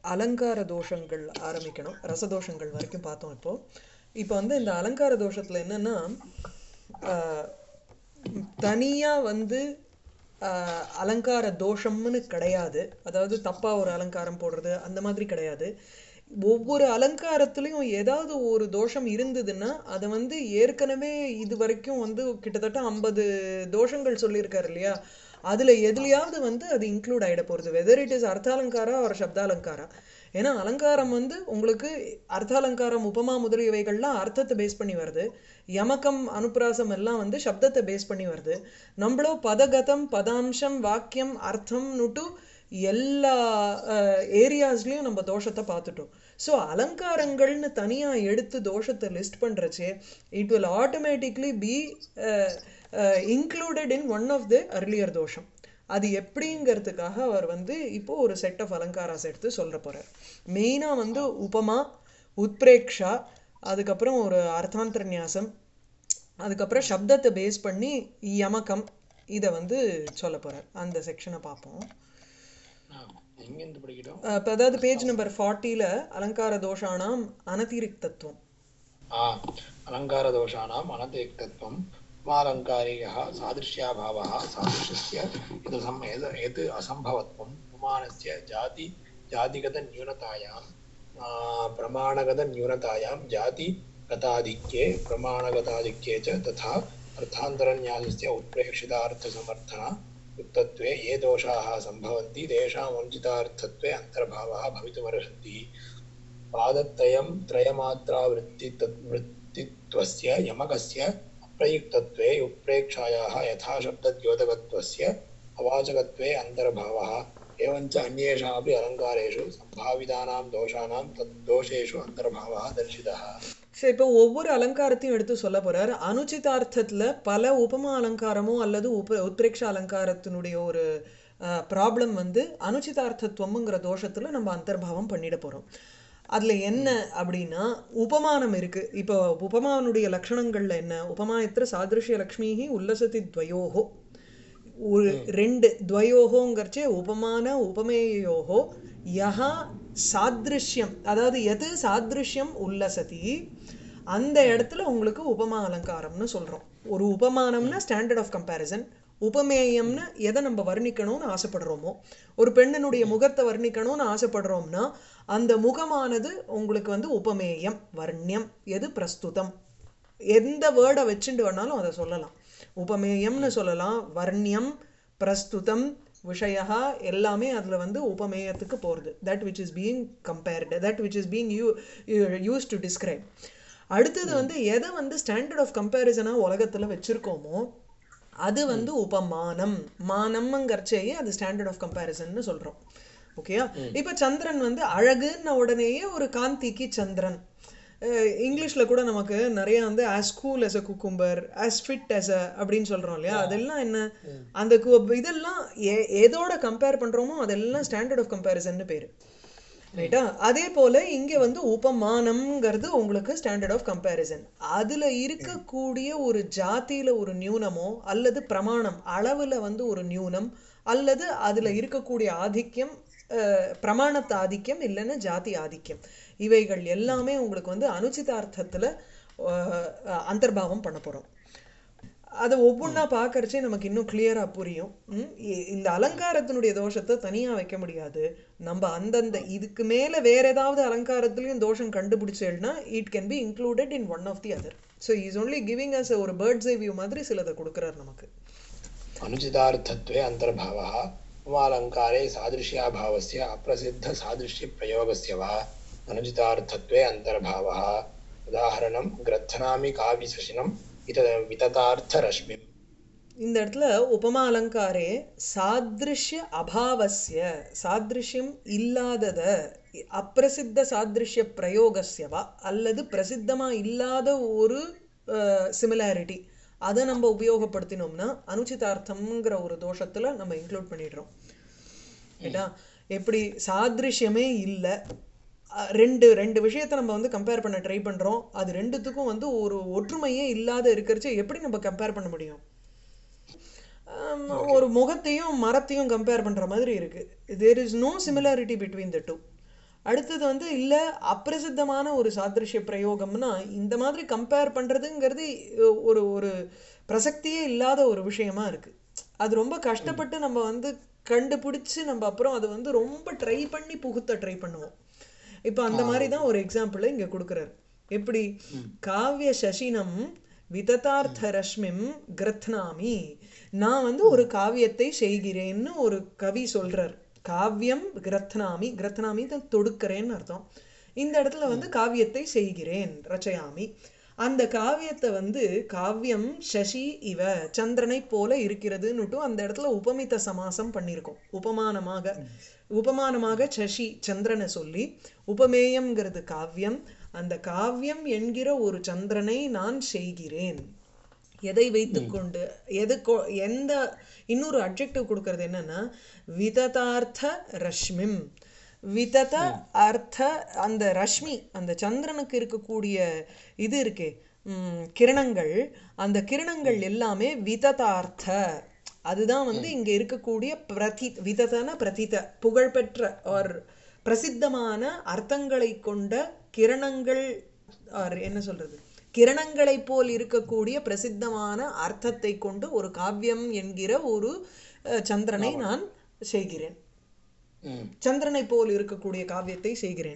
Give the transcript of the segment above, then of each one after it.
அலங்கார தோஷங்கள் ஆரம்பிக்கணும் ரசதோஷங்கள் வரைக்கும் பார்த்தோம் இப்போ இப்போ வந்து இந்த அலங்கார தோஷத்துல என்னன்னா ஆஹ், தனியா வந்து ஆஹ், அலங்கார தோஷம்னு கிடையாது அதாவது தப்பா ஒரு அலங்காரம் போடுறது அந்த மாதிரி கிடையாது ஒவ்வொரு அலங்காரத்துலயும் ஏதாவது ஒரு தோஷம் இருந்ததுன்னா அதை வந்து ஏற்கனவே இது வரைக்கும் வந்து கிட்டத்தட்ட ஐம்பது தோஷங்கள் சொல்லியிருக்காரு இல்லையா அதுல எதுலயாவது வந்து அது இன்க்ளூட் ஆயிட போறது வெதர் இட் இஸ் அர்த்தாலங்காரா ஒரு சப்தாலங்காரா ஏன்னா அலங்காரம் வந்து உங்களுக்கு அர்த்தாலங்காரம் உபமா முதலியவைகள்லாம் அர்த்தத்தை பேஸ் பண்ணி வருது யமகம் அனுப்ராசம் எல்லாம் வந்து சப்தத்தை பேஸ் பண்ணி வருது நம்மளோ பதகதம் பதாம்சம் வாக்கியம் அர்த்தம்னுட்டு எல்லா ஏரியாஸ்லயும் நம்ம தோஷத்தை பார்த்துட்டோம் ஸோ அலங்காரங்கள்னு தனியா எடுத்து தோஷத்தை லிஸ்ட் பண்றச்சே it will automatically be included in one of the earlier தோஷம் அது எப்படிங்கிறதுக்காக அவர் வந்து இப்போ ஒரு செட் ஆஃப் அலங்காராஸ் எடுத்து சொல்ல போறார் மெயினா வந்து உபமா உத்பிரேக்ஷா அதுக்கப்புறம் ஒரு அர்த்தாந்தர நியாசம் அதுக்கப்புறம் சப்தத்தை பேஸ் பண்ணி யமகம் இதை வந்து சொல்ல போறார் அந்த செக்ஷனை பார்ப்போம் எங்கேருந்து படிக்கட்டும் அஹ் இப்ப அதாவது பேஜ் நம்பர் ஃபார்ட்டியில் அலங்கார தோஷானாம் அனதிரிக்தத்துவம் आ अलङ्कारदोषाणाम् अनतिरिक्तत्वं मालङ्कारिकः सादृश्याभावः सादृश्यस्य यत् सम् यत् यत् असम्भवत्वं पुमानस्य जाति जातिगतन्यूनतायां आ, प्रमाणगतन्यूनतायां जातिगताधिक्ये प्रमाणगताधिक्ये च तथा अर्थान्तरन्यासस्य उत्प्रेक्षितार्थसमर्थना युक्तत्वे ये दोषाः सम्भवन्ति तेषाम् अनुचितार्थत्वे अन्तर्भावः भवितुमर्हन्ति पादत्रयं त्रयमात्रावृत्ति वृत्तित्वस्य यमकस्य अप्रयुक्तत्वे उत्प्रेक्षायाः यथाशब्दद्योतकत्वस्य अवाचकत्वे अन्तर्भावः एवञ्च अन्येषामपि अलङ्कारेषु सम्भावितानां दोषाणां तद्दोषेषु अन्तर्भावः दर्शितः சரி இப்போ ஒவ்வொரு அலங்காரத்தையும் எடுத்து சொல்ல போறார் அனுச்சிதார்த்தத்துல பல உபமா அலங்காரமோ அல்லது உப உத்பிரேக்ஷ அலங்காரத்தினுடைய ஒரு ப்ராப்ளம் வந்து அனுச்சிதார்த்தத்துவம்ங்கிற தோஷத்துல நம்ம அந்தர்பாவம் பண்ணிட போறோம் அதுல என்ன அப்படின்னா உபமானம் இருக்கு இப்போ உபமானுடைய லட்சணங்கள்ல என்ன உபமாயத்திர சாதிருஷ்ய லக்ஷ்மிஹி உல்லசதி துவயோகோ ஒரு ரெண்டு துவயோகோங்கிறச்சே உபமான உபமேயோகோ யஹா சாதிருஷ்யம் அதாவது எது சாதிருஷ்யம் உல்லசதி அந்த இடத்துல உங்களுக்கு உபமா அலங்காரம்னு சொல்றோம் ஒரு உபமானம்னா ஸ்டாண்டர்ட் ஆஃப் கம்பேரிசன் உபமேயம்னா எதை நம்ம வர்ணிக்கணும்னு ஆசைப்படுறோமோ ஒரு பெண்ணினுடைய முகத்தை வர்ணிக்கணும்னு ஆசைப்படுறோம்னா அந்த முகமானது உங்களுக்கு வந்து உபமேயம் வர்ணியம் எது பிரஸ்துதம் எந்த வேர்டை வச்சுட்டு வேணாலும் அதை சொல்லலாம் உபமேயம்னு சொல்லலாம் வர்ணியம் பிரஸ்துதம் விஷயா எல்லாமே அதில் வந்து உபமேயத்துக்கு போகிறது that which is being compared that which is being you use to describe அடுத்தது வந்து எதை வந்து ஸ்டாண்டர்ட் ஆஃப் கம்பேரிசனாக உலகத்தில் வச்சுருக்கோமோ அது வந்து உபமானம் மானம்ங்கிறச்சேயே அது ஸ்டாண்டர்ட் ஆஃப் கம்பேரிசன்னு சொல்கிறோம் ஓகேயா இப்போ சந்திரன் வந்து அழகுன்ன உடனேயே ஒரு காந்திக்கு சந்திரன் இங்கிலீஷில் கூட நமக்கு நிறைய வந்து as cool as a cucumber as fit as a அப்படின்னு சொல்கிறோம் இல்லையா அதெல்லாம் என்ன அந்த கு- இதெல்லாம் எ- எதோட கம்பேர் பண்ணுறோமோ அதெல்லாம் ஸ்டாண்டர்ட் ஆஃப் கம்பேரிசன்னு பேர் ரைட்டா அதே போல இங்க வந்து உபமானம்ங்கிறது உங்களுக்கு ஸ்டாண்டர்ட் ஆஃப் கம்பேரிசன் அதுல இருக்கக்கூடிய ஒரு ஜாதியில ஒரு நியூனமோ அல்லது பிரமாணம் அளவுல வந்து ஒரு நியூனம் அல்லது அதுல இருக்கக்கூடிய ஆதிக்கம் அஹ், பிரமாணத்து ஆதிக்கம் இல்லைன்னா ஜாதி ஆதிக்கம் இவைகள் எல்லாமே உங்களுக்கு வந்து அனுச்சிதார்த்தத்துல அஹ், அஹ், அந்தர்பாவம் பண்ண போறோம் அதை ஒவ்வொன்றா பார்க்கறச்சே நமக்கு இன்னும் கிளியரா புரியும் ம், இ- இந்த அலங்காரத்தினுடைய தோஷத்தை தனியா வைக்க முடியாது நம்ம அந்தந்த இதுக்கு மேல வேற ஏதாவது அலங்காரத்திலையும் தோஷம் கண்டுபிடிச்சேன்னா it can be included in one of the other so is only giving us ஒரு பேர்ட்ஸ் ஐ வியூ மாதிரி சிலதை கொடுக்குறாரு நமக்கு अनुचितार्थत्वे अन्तर्भावः उमालङ्कारे सादृश्याभावस्य अप्रसिद्धसादृश्यप्रयोगस्य वा अनुचितार्थत्वे अन्तर्भावः उदाहरणं ग्रथनामि काव्यशशिनं वित विततार्थरश्मिम् இந்த இடத்துல உபமா அலங்காரே சாதிருஷ்ய அபாவஸ்ய சாதிருஷ்யம் இல்லாதத அப்பிரசித்த சாதிருஷ்ய பிரயோகஸ்யவா அல்லது பிரசித்தமா இல்லாத ஒரு சிமிலாரிட்டி அதை நம்ம உபயோகப்படுத்தினோம்னா அனுச்சிதார்த்தம்ங்கிற ஒரு தோஷத்துல நம்ம இன்க்ளூட் பண்ணிடுறோம் ரைட்டா எப்படி சாதிருஷ்யமே இல்லை ரெண்டு ரெண்டு விஷயத்தை நம்ம வந்து கம்பேர் பண்ண ட்ரை பண்றோம் அது ரெண்டுத்துக்கும் வந்து ஒரு ஒற்றுமையே இல்லாத இருக்கிறச்சு எப்படி நம்ம கம்பேர் பண்ண முடியும் ஆம், ஒரு முகத்தையும் மரத்தையும் கம்பேர் பண்ற மாதிரி இருக்கு there is no similarity between the two அடுத்தது வந்து இல்ல அப்பிரசித்தமான ஒரு சாதிருஷ்ய பிரயோகம்னா இந்த மாதிரி கம்பேர் பண்றதுங்கிறது அஹ், ஒரு ஒரு பிரசக்தியே இல்லாத ஒரு விஷயமா இருக்கு அது ரொம்ப கஷ்டப்பட்டு நம்ம வந்து கண்டுபிடிச்சு நம்ம அப்புறம் அது வந்து ரொம்ப ட்ரை பண்ணி புகுத்த ட்ரை பண்ணுவோம் இப்போ அந்த மாதிரி தான் ஒரு எக்ஸாம்பிளை இங்க கொடுக்குறாரு எப்படி காவிய சசினம் விததார்த்த ரஷ்மிம் கிரத்னாமி நான் வந்து ஒரு காவியத்தை செய்கிறேன்னு ஒரு கவி சொல்றார் காவியம் கிரத்னாமி கிரத்னாமி தான் தொடுக்கிறேன்னு அர்த்தம் இந்த இடத்துல வந்து காவியத்தை செய்கிறேன் ரச்சயாமி அந்த காவியத்தை வந்து காவியம் சசி இவ சந்திரனை போல இருக்கிறதுன்னுட்டு அந்த இடத்துல உபமித்த சமாசம் பண்ணியிருக்கோம் உபமானமாக உபமானமாக சசி சந்திரனை சொல்லி உபமேயம்ங்கிறது காவியம் அந்த காவியம் என்கிற ஒரு சந்திரனை நான் செய்கிறேன் எதை வைத்துக்கொண்டு எது கொ- எந்த இன்னொரு அட்ஜெக்டிவ் கொடுக்கறது என்னன்னா விததார்த்த ரஷ்மிம் விதத அர்த்த அந்த ரஷ்மி அந்த சந்திரனுக்கு இருக்கக்கூடிய இது இருக்கே ம், கிரணங்கள் அந்த கிரணங்கள் எல்லாமே விததார்த்த அதுதான் வந்து இங்க இருக்கக்கூடிய பிரதி விததன பிரதித புகழ்பெற்ற ஒரு பிரசித்தமான அர்த்தங்களை கொண்ட கிரணங்கள் or என்ன சொல்றது கிரணங்களைப் போல் இருக்கக்கூடிய பிரசித்தமான அர்த்தத்தை கொண்டு ஒரு காவியம் என்கிற ஒரு அஹ், சந்திரனை நான் செய்கிறேன் ம் சந்திரனை போல் இருக்கக்கூடிய காவியத்தை செய்கிறேன்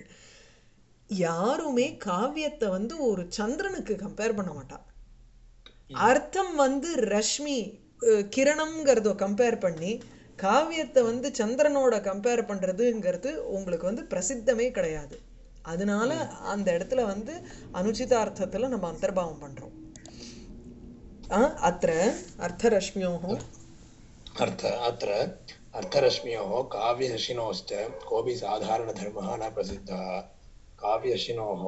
யாருமே காவியத்தை வந்து ஒரு சந்திரனுக்கு கம்பேர் பண்ண மாட்டா அர்த்தம் வந்து ரஷ்மி அஹ், கிரணம்ங்கிறத கம்பேர் பண்ணி காவியத்தை வந்து சந்திரனோட கம்பேர் பண்றதுங்கிறது உங்களுக்கு வந்து பிரசித்தமே கிடையாது அதனால அந்த இடத்துல வந்து அனுச்சிதார்த்தத்துல நம்ம அந்தர்பாவம் பண்றோம் அஹ், அத்திர அர்த்தரஷ்மியோः अर्थ अत्र अर्थरश्म्योः काव्यशिनोश्च कोऽपि साधारणधर्मः न प्रसिद्धः काव्यशिनोः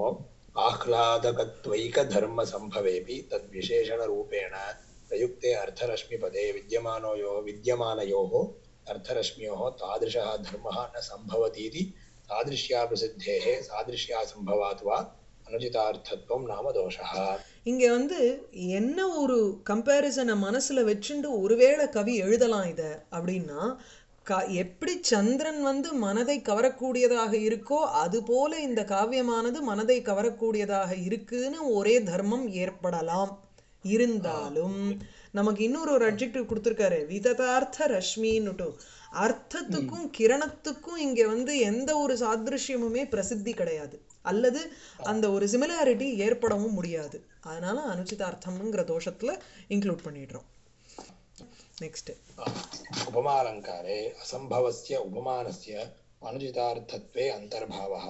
आह्लादकत्वैकधर्मसम्भवेऽपि तद्विशेषणरूपेण प्रयुक्ते अर्थरश्मिपदे विद्यमानयोः विद्यमानयोः अर्थरश्म्योः तादृशः धर्मः न सम्भवतीति तादृश्या प्रसिद्धेः सादृश्यासम्भवात् वा अनुचितार्थत्वं नाम दोषः இங்க வந்து என்ன ஒரு கம்பேரிசனை மனசுல வச்சுண்டு ஒருவேளை கவி எழுதலாம் இத அப்படின்னா க எப்படி சந்திரன் வந்து மனதை கவரக்கூடியதாக இருக்கோ அது போல இந்த காவியமானது மனதை கவரக்கூடியதாக இருக்குன்னு ஒரே தர்மம் ஏற்படலாம் இருந்தாலும் நமக்கு இன்னொரு ஒரு அட்ஜெக்டிவ் கொடுத்துருக்காரு விததார்த்த ரஷ்மின்னுட்டு அர்த்தத்துக்கும் கிரணத்துக்கும் இங்க வந்து எந்த ஒரு சாதிருஷ்யமுமே பிரசித்தி கிடையாது அல்லது அந்த ஒரு சிமிலாரிட்டி ஏற்படவும் முடியாது அதனால அனுச்சிதார்த்தம்ங்கிற தோஷத்துல இன்க்ளூட் பண்ணிடுறோம் நெக்ஸ்ட் उपमालङ्कारे असम्भवस्य उपमानस्य अनुचितार्थत्वे अन्तर्भावः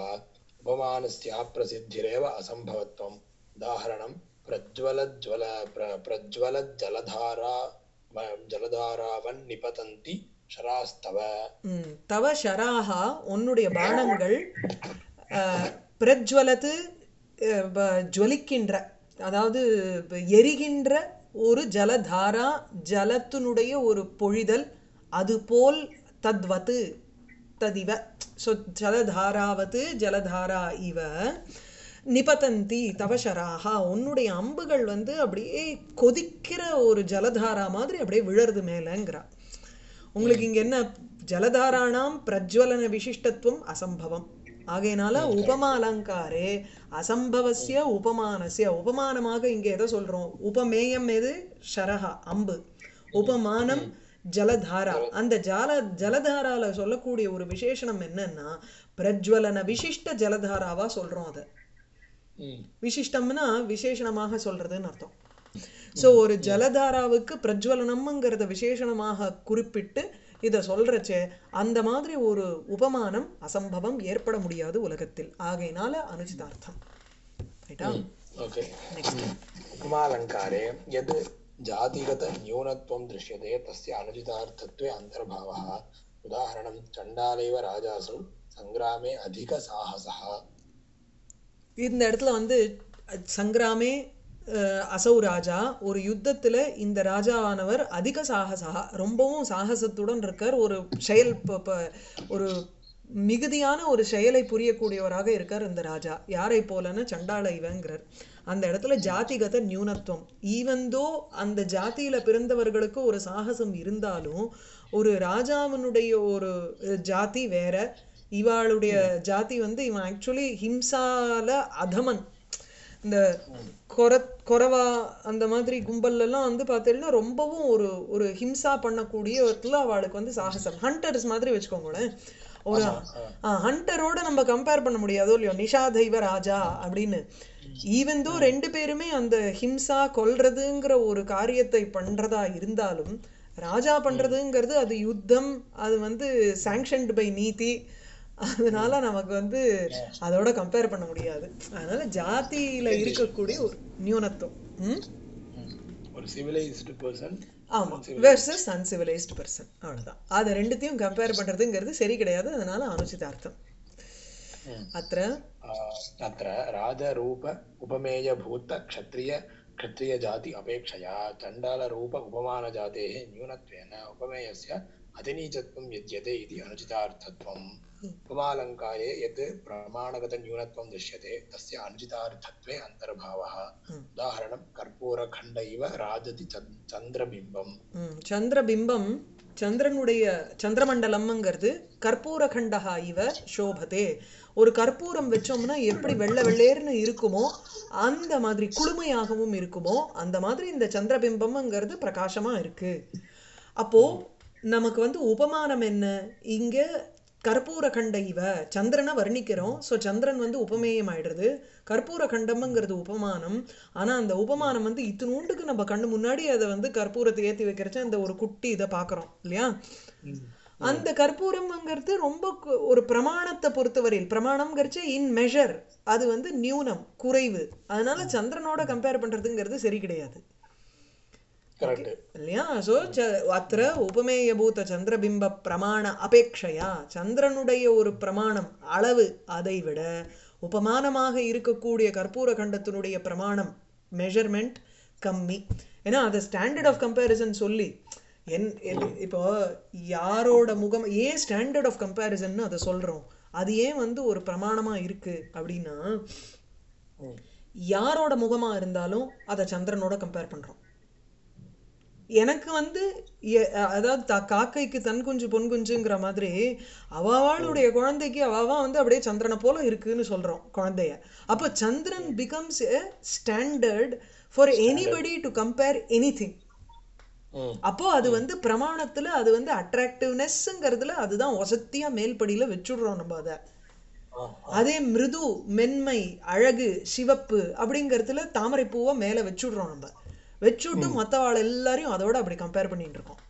उपमानस्याप्रसिद्धिरेव असम्भवत्वम् उदाहरणं प्रज्वलज्वल प्र प्रज्वलज्जलधारा व- जलधारावन्निपतन्ति शरास्तव ம், தவ ஷராஹா உன்னுடைய பானங்கள் அஹ், பிரஜ்வலத்து அஹ், ப- ஜொலிக்கின்ற அதாவது ப- எரிகின்ற ஒரு ஜலதாரா ஜலத்தினுடைய ஒரு பொழிதல் அதுபோல் தத்வத்து ததிவ ஸோ ஜலதாராவத்து ஜலதாரா இவ நிபதந்தி தவசராகா உன்னுடைய அம்புகள் வந்து அப்படியே கொதிக்கிற ஒரு ஜலதாரா மாதிரி அப்படியே விழறது மேலங்கிறா உங்களுக்கு இங்க என்ன ஜலதாராணாம் பிரஜ்வலன விசிஷ்டத்துவம் அசம்பவம் ஆகையினால உபமா அலங்காரே அசம்பவசிய உபமானசிய உபமானமாக இங்க எதை சொல்றோம் உபமேயம் எது ஷரஹா அம்பு உபமானம் ஜலதாரா அந்த ஜால ஜலதாரால சொல்லக்கூடிய ஒரு விசேஷணம் என்னன்னா பிரஜ்வலன விசிஷ்ட ஜலதாராவா சொல்றோம் அதை விசிஷ்டம்னா விசேஷணமாக சொல்றதுன்னு அர்த்தம் சோ ஒரு ஜலதாராவுக்கு பிரஜ்வலனம்ங்கிறத விசேஷணமாக குறிப்பிட்டு இத சொல்றச்சே அந்த மாதிரி ஒரு உபமானம் அசம்பவம் ஏற்பட முடியாது உலகத்தில் ஆகையினால அனுச்சிதார்த்தம் ரைட்டா ओके उपमालङ्कारे यद् जातिगतन्यूनत्वं दृश्यते तस्य अनुचितार्थत्वे अन्तर्भावः उदाहरणं चण्डालैव राजासु सङ्ग्रामे अधिकसाहसः இந்த இடத்துல வந்து அஹ், சங்கிராமே அஹ், அசௌ ராஜா ஒரு யுத்தத்துல இந்த ராஜாவானவர் அதிக சாகசா ரொம்பவும் சாகசத்துடன் இருக்கார் ஒரு செயல் ப- ப- ஒரு மிகுதியான ஒரு செயலை புரியக்கூடியவராக இருக்கார் இந்த ராஜா யாரை போலன்னு சண்டாள இவங்கிறார் அந்த இடத்துல ஜாதிகத நியூனத்துவம் ஈவந்தோ அந்த ஜாதியில பிறந்தவர்களுக்கு ஒரு சாகசம் இருந்தாலும் ஒரு ராஜாவினுடைய ஒரு அஹ், ஜாதி வேற இவாளுடைய ஜாதி வந்து இவன் ஆக்சுவலி ஹிம்சால அதமன் இந்த கொர கொரவா அந்த மாதிரி கும்பல்ல எல்லாம் வந்து பார்த்தீங்கன்னா ரொம்பவும் ஒரு ஒரு ஹிம்சா பண்ணக்கூடிய இடத்துல அவளுக்கு வந்து சாகசம் ஹண்டர்ஸ் மாதிரி வச்சுக்கோங்களேன் ஒரு ஹண்டரோட நம்ம கம்பேர் பண்ண முடியாதோ இல்லையோ நிஷா தெய்வ ராஜா அப்படின்னு ஈவன் தோ ரெண்டு பேருமே அந்த ஹிம்சா கொல்றதுங்கிற ஒரு காரியத்தை பண்றதா இருந்தாலும் ராஜா பண்றதுங்கிறது அது யுத்தம் அது வந்து சாங்ஷன்டு பை நீதி அதனால நமக்கு வந்து அதோட கம்பேர் பண்ண முடியாது அதனால ஜாதியில இருக்கக்கூடிய ஒரு நியூனத்துவம் ம்? ஒரு சிவிலைஸ்டு பர்சன் ஆமா வெர்சஸ் அன்சிவிலைஸ்டு பர்சன் அவ்வளவுதான் அதை ரெண்டுத்தையும் கம்பேர் பண்றதுங்கிறது சரி கிடையாது அதனால அனுச்சிதார்த்தம் அത്ര अत्र राजरूप उपमेयभूत क्षत्रिय क्षत्रियजाति अपेक्षया चण्डालरूप उपमानजातेः न्यूनत्वेन उपमेयस्य अतिनीचत्वं विद्यते इति अनुचितार्थत्वम् उपमालङ्कारे यत् प्रमाणगतन्यूनत्वं दृश्यते तस्य अनुचितार्थत्वे अन्तर्भावः उदाहरणं कर्पूरखण्ड इव राजति चन्- चन्द्रबिम्बम् ம், சந்திரபிம்பம் சந்திரனுடைய சந்திரமண்டலம்ங்கிறது கற்பூர கண்டகா இவ சோபதே ஒரு கற்பூரம் வச்சோம்னா எப்படி வெள்ளை வெள்ளேர்னு இருக்குமோ அந்த மாதிரி குளுமையாகவும் இருக்குமோ அந்த மாதிரி இந்த சந்திரபிம்பம்ங்கிறது பிரகாசமா இருக்கு அப்போ நமக்கு வந்து உபமானம் என்ன இங்க கற்பூர கண்ட இவ சந்திரனை வர்ணிக்கிறோம் ஸோ சந்திரன் வந்து உபமேயம் ஆயிடுறது கற்பூர கண்டம்ங்கிறது உபமானம் ஆனா அந்த உபமானம் வந்து இத்தினூண்டுக்கு நம்ம கண்ணு முன்னாடி அதை வந்து கற்பூரத்தை ஏத்தி வைக்கிறச்ச அந்த ஒரு குட்டி இதை பார்க்கறோம் இல்லையா அந்த கற்பூரம்ங்கிறது ரொம்ப கு- ஒரு பிரமாணத்தை பொறுத்தவரையில் பிரமாணம்ங்கிறச்ச இன் மெஷர் அது வந்து நியூனம் குறைவு அதனால சந்திரனோட கம்பேர் பண்றதுங்கிறது சரி கிடையாது करेक्ट् இல்லையா ஸோ அத்திர உபமேயபூத சந்திரபிம்ப பிரமாண அபேட்சையா சந்திரனுடைய ஒரு பிரமாணம் அளவு அதை விட உபமானமாக இருக்கக்கூடிய கற்பூர கண்டத்தினுடைய பிரமாணம் மெஷர்மெண்ட் கம்மி ஏன்னா அதை ஸ்டாண்டர்ட் ஆஃப் கம்பேரிசன் சொல்லி என் என்- இப்போ யாரோட முகம் ஏன் ஸ்டாண்டர்ட் ஆஃப் கம்பேரிசன் அதை சொல்றோம் அது ஏன் வந்து ஒரு பிரமாணமா இருக்கு அப்படின்னா யாரோட முகமா இருந்தாலும் அதை சந்திரனோட கம்பேர் பண்றோம் எனக்கு வந்து எ- அதாவது த- காக்கைக்கு தன் குஞ்சு பொன் குஞ்சுங்கிற மாதிரி அவாவாளுடைய குழந்தைக்கு அவாவா வந்து அப்படியே சந்திரனை போல இருக்குன்னு சொல்றோம் குழந்தைய அப்போ சந்திரன் becomes a standard for anybody to compare anything அப்போ அது வந்து பிரமாணத்துல அது வந்து அட்ராக்டிவ்னஸ்ங்கிறதுல அதுதான் வசத்தியா மேல்படியில வச்சுடுறோம் நம்ம அதை அதே மிருது மென்மை அழகு சிவப்பு அப்படிங்கறதுல தாமரை பூவை மேல வச்சுடுறோம் நம்ம வச்சுட்டு மத்தவாள் எல்லாரையும் அதோட அப்படி கம்பேர் பண்ணிட்டு இருக்கோம்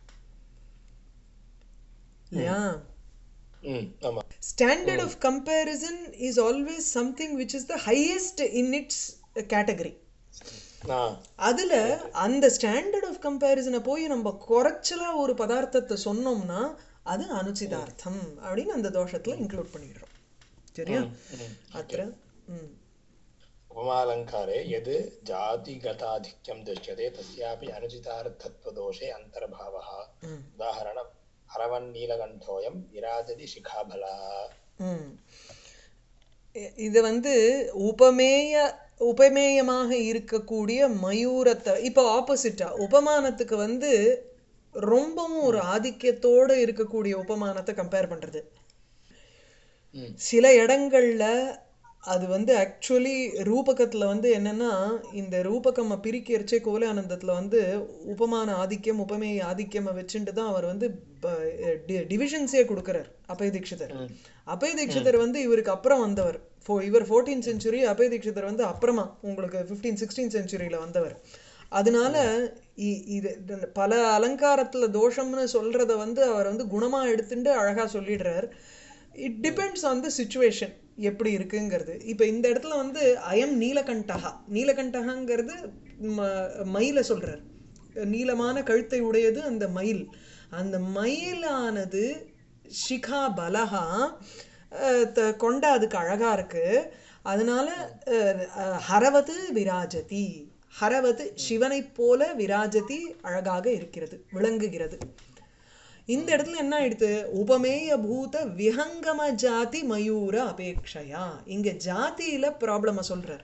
இல்லையா ம் ஆமா standard of comparison is always something which is the highest in its category ஆ அதுல அந்த ஸ்டாண்டர்ட் ஆஃப் கம்பேரிசனை போய் நம்ம குறைச்சலா ஒரு பதார்த்தத்தை சொன்னோம்னா அது அனுச்சிதார்த்தம் அப்படின்னு அந்த தோஷத்துல இன்க்ளூட் பண்ணிடுறோம் சரியா அத்திர ம் उपमालङ्कारे यद् जातिगताधिक्यं दृश्यते तस्यापि अनुचितार्थत्वदोषे अन्तर्भावः ம் उदाहरणम् अरवन्नीलकण्ठोऽयं विराजति शिखाफला ம் இ- இது வந்து உபமேய உபமேயமாக இருக்கக்கூடிய மயூரத்தை இப்போ ஆப்போசிட்டா உபமானத்துக்கு வந்து ரொம்பவும் ஒரு ஆதிக்கத்தோட இருக்கக்கூடிய உபமானத்தை கம்பேர் பண்றது ம் சில இடங்கள்ல அது வந்து ஆக்சுவலி ரூபகத்துல வந்து என்னன்னா இந்த ரூபகம் பிரிக்கிறச்சே கோலானந்தத்துல வந்து உபமான ஆதிக்கம் உபமேய ஆதிக்கம் வச்சுட்டு தான் அவர் வந்து டிவிஷன்ஸே கொடுக்கறார் அபய தீட்சிதர் ம் அபய தீட்சிதர் வந்து இவருக்கு அப்புறம் வந்தவர் ஃபோ- இவர் ஃபோர்டீன் செஞ்சுரி அபய தீட்சிதர் வந்து அப்புறமா உங்களுக்கு ஃபிஃப்டீன் சிக்ஸ்டீன் செஞ்சுரியில வந்தவர் அதனால இ- இது இது பல அலங்காரத்துல தோஷம்னு சொல்றத வந்து அவர் வந்து குணமா எடுத்துட்டு அழகா சொல்லிடுறார் it depends on the situation எப்படி இருக்குங்கிறது இப்போ இந்த இடத்துல வந்து அயம் நீலகண்டகா நீலகண்டகாங்கிறது ம- மயிலை சொல்றார் நீளமான கழுத்தை உடையது அந்த மயில் அந்த மயிலானது ஷிகா பலகா அஹ், த- கொண்ட அதுக்கு அழகா இருக்கு அதனால அஹ், அஹ், ஹரவது விராஜதி ஹரவது சிவனைப் போல விராஜதி அழகாக இருக்கிறது விளங்குகிறது இந்த இடத்துல என்ன ஆயிடுது உபமேய பூத விஹங்கம ஜாதி மயூர அபேக்ஷையா இங்க ஜாதியில ப்ராப்ளம சொல்றார்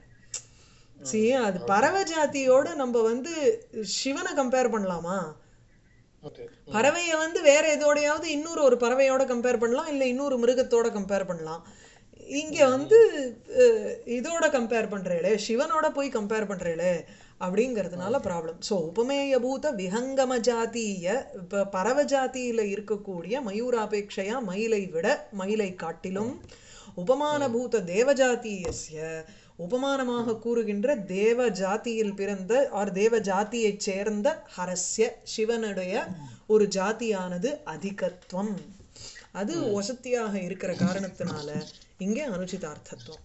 சரி அது பறவை ஜாதியோட நம்ம வந்து சிவனை கம்பேர் பண்ணலாமா Okay. பறவைய வந்து வேற எதோடையாவது இன்னொரு ஒரு பறவையோட கம்பேர் பண்ணலாம் இல்ல இன்னொரு மிருகத்தோட கம்பேர் பண்ணலாம் இங்க வந்து அஹ், இதோட கம்பேர் பண்றேளே சிவனோட போய் கம்பேர் பண்றேளே அப்படிங்கிறதுனால ப்ராப்ளம் ஸோ உபமேயபூத விஹங்கம ஜாத்தீய இப்போ பறவ ஜாதியில இருக்கக்கூடிய மயூராபேட்சையா மயிலை விட மயிலை காட்டிலும் உபமானபூத தேவஜாத்தீயஸ்ய உபமானமாக கூறுகின்ற தேவ ஜாதியில் பிறந்த ஆர் தேவ ஜாதியைச் சேர்ந்த ஹரஸ்ய சிவனுடைய ஒரு ஜாதியானது அதிகத்துவம் அது வசத்தியாக இருக்கிற காரணத்தினால இங்கே அனுச்சிதார்த்தத்துவம்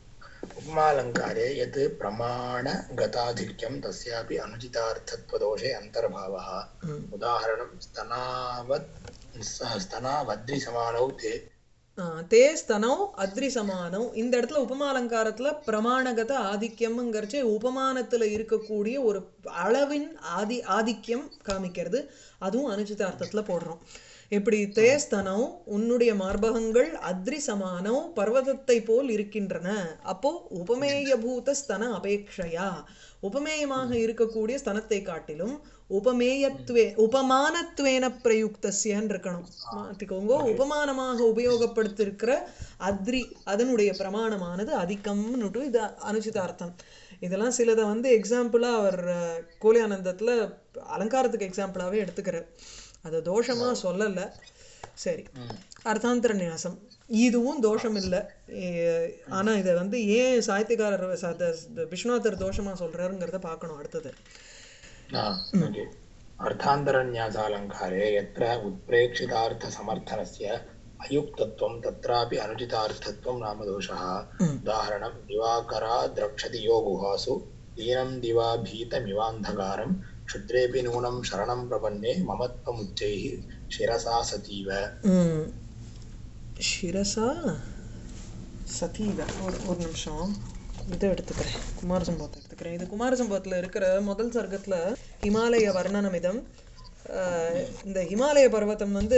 उपमालङ्कारे यत् प्रमाणगताधिक्यं तस्यापि अनुचितार्थत्वदोषे अन्तर्भावः उदाहरणं स्तनावत् स- स्तनावद्रिसमानौ ते ஆ, தே ஸ்தனோ அத்ரி சமானம் இந்த இடத்துல உபமாலங்காரத்துல பிரமாணகத ஆதிக்கியம்ங்கிறச்சே உபமானத்துல இருக்கக்கூடிய ஒரு அளவின் ஆதி ஆதிக்கியம் காமிக்கிறது அதுவும் அனுச்சிதார்த்தத்துல போடுறோம் எப்படி தே ஸ்தனோ உன்னுடைய மார்பகங்கள் அத்ரி சமானோ பர்வதத்தை போல் இருக்கின்றன அப்போ உபமேயபூத ஸ்தன அபேக்ஷையா உபமேயமாக இருக்கக்கூடிய ஸ்தனத்தை காட்டிலும் உபமேயத்வே உபமானத்வேன பிரயுக்தஸ்யன்னு இருக்கணும் மாத்திக்கோங்க உபமானமாக உபயோகப்படுத்திருக்கிற அத்ரி அதனுடைய பிரமாணமானது அதிகம்னுட்டு இது அனுச்சிதார்த்தம் இதெல்லாம் சிலதை வந்து எக்ஸாம்பிளா அவர் அஹ், கோலியானந்தத்துல அலங்காரத்துக்கு எக்ஸாம்பிளாவே எடுத்துக்கிறார் அது தோஷமா சொல்லல சரி அர்த்தாந்தர நியாசம் இதுவும் தோஷம் இல்லை ஆனா இதை வந்து ஏன் சாಹಿತ್ಯகாரர் ச- த- விஸ்வநாதர் தோஷமா சொல்றாருங்கிறத பார்க்கணும் அடுத்தது न, okay. अर्थान्तरन्यासालङ्कारे यत्र उत्प्रेक्षितार्थसमर्थनस्य अयुक्तत्वं तत्रापि अनुचितार्थत्वं नाम दोषः उदाहरणं दिवाकरा द्रक्षति यो गुहासु लीनं दिवा भीतमिवान्धकारं क्षुद्रेऽपि नूनं शरणं प्रपन्ने ममत्वमुच्चैः शिरसा सतीव ம். ಶಿರಸಾ சதீவ ஒரு ஒரு நிமிஷம் இதை எடுத்துக்கிறேன் குமார சம்பவத்தை எடுத்துக்கிறேன் இது குமார சம்பவத்தில் இருக்கிற முதல் சர்க்கத்தில் ஹிமாலய வர்ணனமிதம் ஆஹ், இந்த ஹிமாலய பர்வதம் வந்து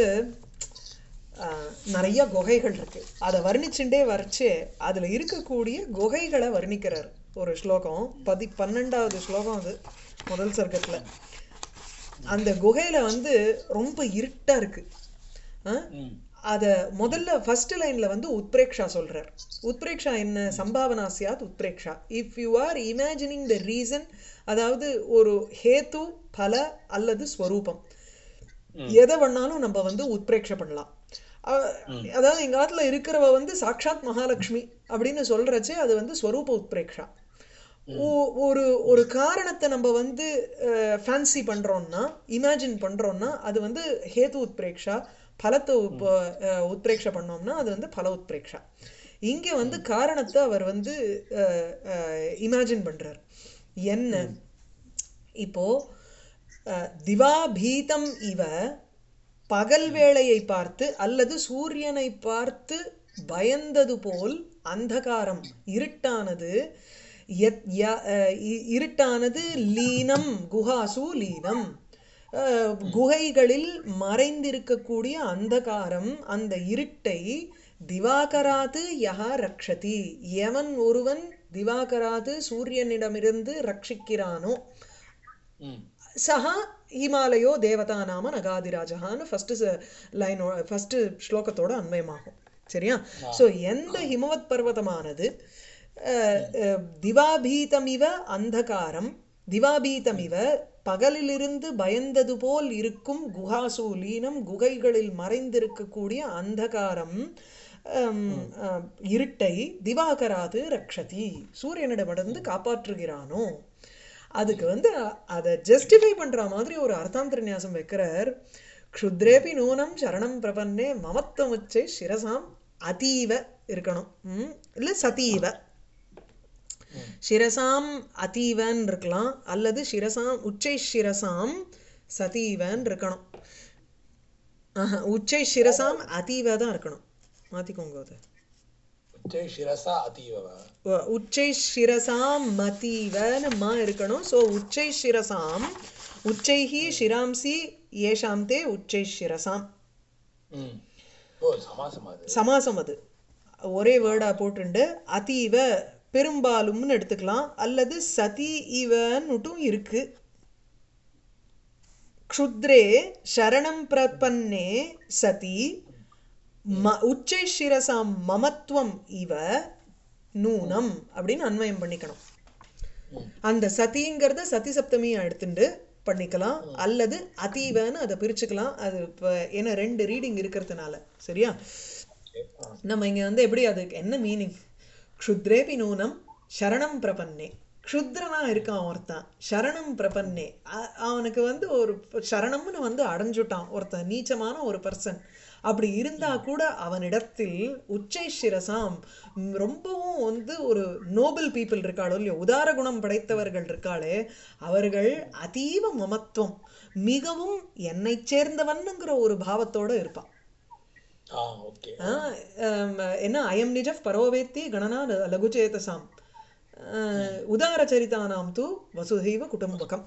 ஆஹ், நிறைய குகைகள் இருக்கு அதை வர்ணிச்சுட்டே வரைச்சே அதில் இருக்கக்கூடிய குகைகளை வர்ணிக்கிறார் ஒரு ஸ்லோகம் பதி பன்னெண்டாவது ஸ்லோகம் அது முதல் சர்க்கத்தில் அந்த குகையில வந்து ரொம்ப இருட்டா இருக்கு ஆ? அத முதல்ல ஃபர்ஸ்ட் லைன்ல வந்து உத்பிரேக்ஷா சொல்றார் உத்பிரேக்ஷா என்ன சம்பாவனா சியாத் உத்பிரேக்ஷா if you are imagining the reason அதாவது ஒரு ஹேத்து பல அல்லது ஸ்வரூபம் எதை வேணாலும் நம்ம வந்து உத்பிரேக்ஷ பண்ணலாம் அ- அதாவது எங்க காலத்துல இருக்கிறவ வந்து சாக்ஷாத் மகாலட்சுமி அப்படின்னு சொல்றச்சே அது வந்து ஸ்வரூப உத்பிரேக்ஷா ஓ- ஒரு ஒரு காரணத்தை நம்ம வந்து ஃபேன்சி பண்றோம்னா இமேஜின் பண்றோம்னா அது வந்து ஹேது உத்பிரேக்ஷா பலத்தை உப்ப அஹ், உத்பிரேக்ஷா பண்ணோம்னா அது வந்து பல உத்பிரேக்ஷா இங்க வந்து காரணத்தை அவர் வந்து இமேஜின் பண்றார் என்ன இப்போ அஹ், திவாபீதம் இவ பகல் வேளையை பார்த்து அல்லது சூரியனை பார்த்து பயந்தது போல் அந்தகாரம் இருட்டானது யத் ய- அஹ் இ- இருட்டானது லீனம் குஹாசு லீனம் அஹ், குகைகளில் மறைந்திருக்கக்கூடிய அந்தகாரம் அந்த இருட்டை திவாகராது யஹா ரக்ஷதி எவன் ஒருவன் திவாகராது சூரியனிடமிருந்து ரட்சிக்கிறானோ சஹா ஹிமாலயோ தேவதா நாம நகாதிராஜகான்னு ஃபர்ஸ்ட் லைன் ஃபர்ஸ்ட் ஸ்லோகத்தோட அன்வயமாகும் சரியா சோ எந்த ஹிமவத் பர்வதமானது அஹ், அஹ், திவாபீதமிவ அந்தகாரம் திவாபீதமிவ பகலிலிருந்து பயந்தது போல் இருக்கும் குஹாசு லீனம் குகைகளில் மறைந்திருக்கக்கூடிய அந்தகாரம் ஹம், அஹ், இருட்டை திவாகராது ரக்ஷதி சூரியனிடமிருந்து காப்பாற்றுகிறானோ அதுக்கு வந்து அ- அதை ஜஸ்டிஃபை பண்ற மாதிரி ஒரு அர்த்தாந்தர நியாசம் வைக்கிறார் க்ஷுத்ரேபி நூனம் சரணம் பிரபன்னே மமத்துவமுச்சை சிரசாம் அதீவ இருக்கணும் ம்? இல்ல சதீவ சிரசாம் அதீவன் இருக்கலாம் அல்லது சிரசாம் உச்சை சிரசாம் சதீவன் இருக்கணும் ஆஹா, உச்சை சிரசாம் அதீவ தான் இருக்கணும் மாத்திக்கோங்க அதை उच्चै शिरसा अतीव वा உ- உச்சை சிரசாம் மதீவன்னு மா இருக்கணும் ஸோ உச்சை சிரசாம் உச்சைஹி சிராம்சி ஏஷாம் தே உச்சை சிரசாம் ம். ஓ சமாசம் அது சமாசம் அது ஒரே வேர்டா போட்டுண்டு அதீவ பெரும்பாலும்னு எடுத்துக்கலாம் அல்லது சதி இவன்னுட்டும் இருக்கு க்ஷுத்ரே சரணம் பிரபன்னே சதி ம உச்சை சிரசாம் மமத்துவம் இவ நூனம் அப்படின்னு அன்வயம் பண்ணிக்கணும் ம். அந்த சதிங்கிறத சதி சப்தமியா எடுத்துட்டு பண்ணிக்கலாம் அல்லது அதீவன்னு அதை பிரிச்சுக்கலாம் அது இப்போ ஏன்னா ரெண்டு ரீடிங் இருக்கிறதுனால சரியா ஆ. நம்ம இங்க வந்து எப்படி அதுக்கு என்ன மீனிங் க்ஷுத்ரேபி நூனம் சரணம் பிரபன்னே க்ஷுத்ரனா இருக்கான் ஒருத்தன் சரணம் பிரபன்னே அ- அவனுக்கு வந்து ஒரு சரணம்னு வந்து அடைஞ்சுட்டான் ஒருத்தன் நீச்சமான ஒரு பர்சன் அப்படி இருந்தா கூட அவனிடத்தில் உச்சை சிரசாம் ம், ரொம்பவும் வந்து ஒரு நோபல் பீப்புள் இருக்காளோ இல்லையோ உதார குணம் படைத்தவர்கள் இருக்காளே அவர்கள் அதீவ மமத்துவம் மிகவும் என்னை சேர்ந்தவன்னுங்கிற ஒரு பாவத்தோட இருப்பான் ஆ ஓகே ஆ, ஆம், என்ன அயம் நிஜ பரோவேத்தி கணனா ல- லகுச்சேதசாம் ஆ, உதாரச்சரிதானாம் தூ வசுதைவ குடும்பகம்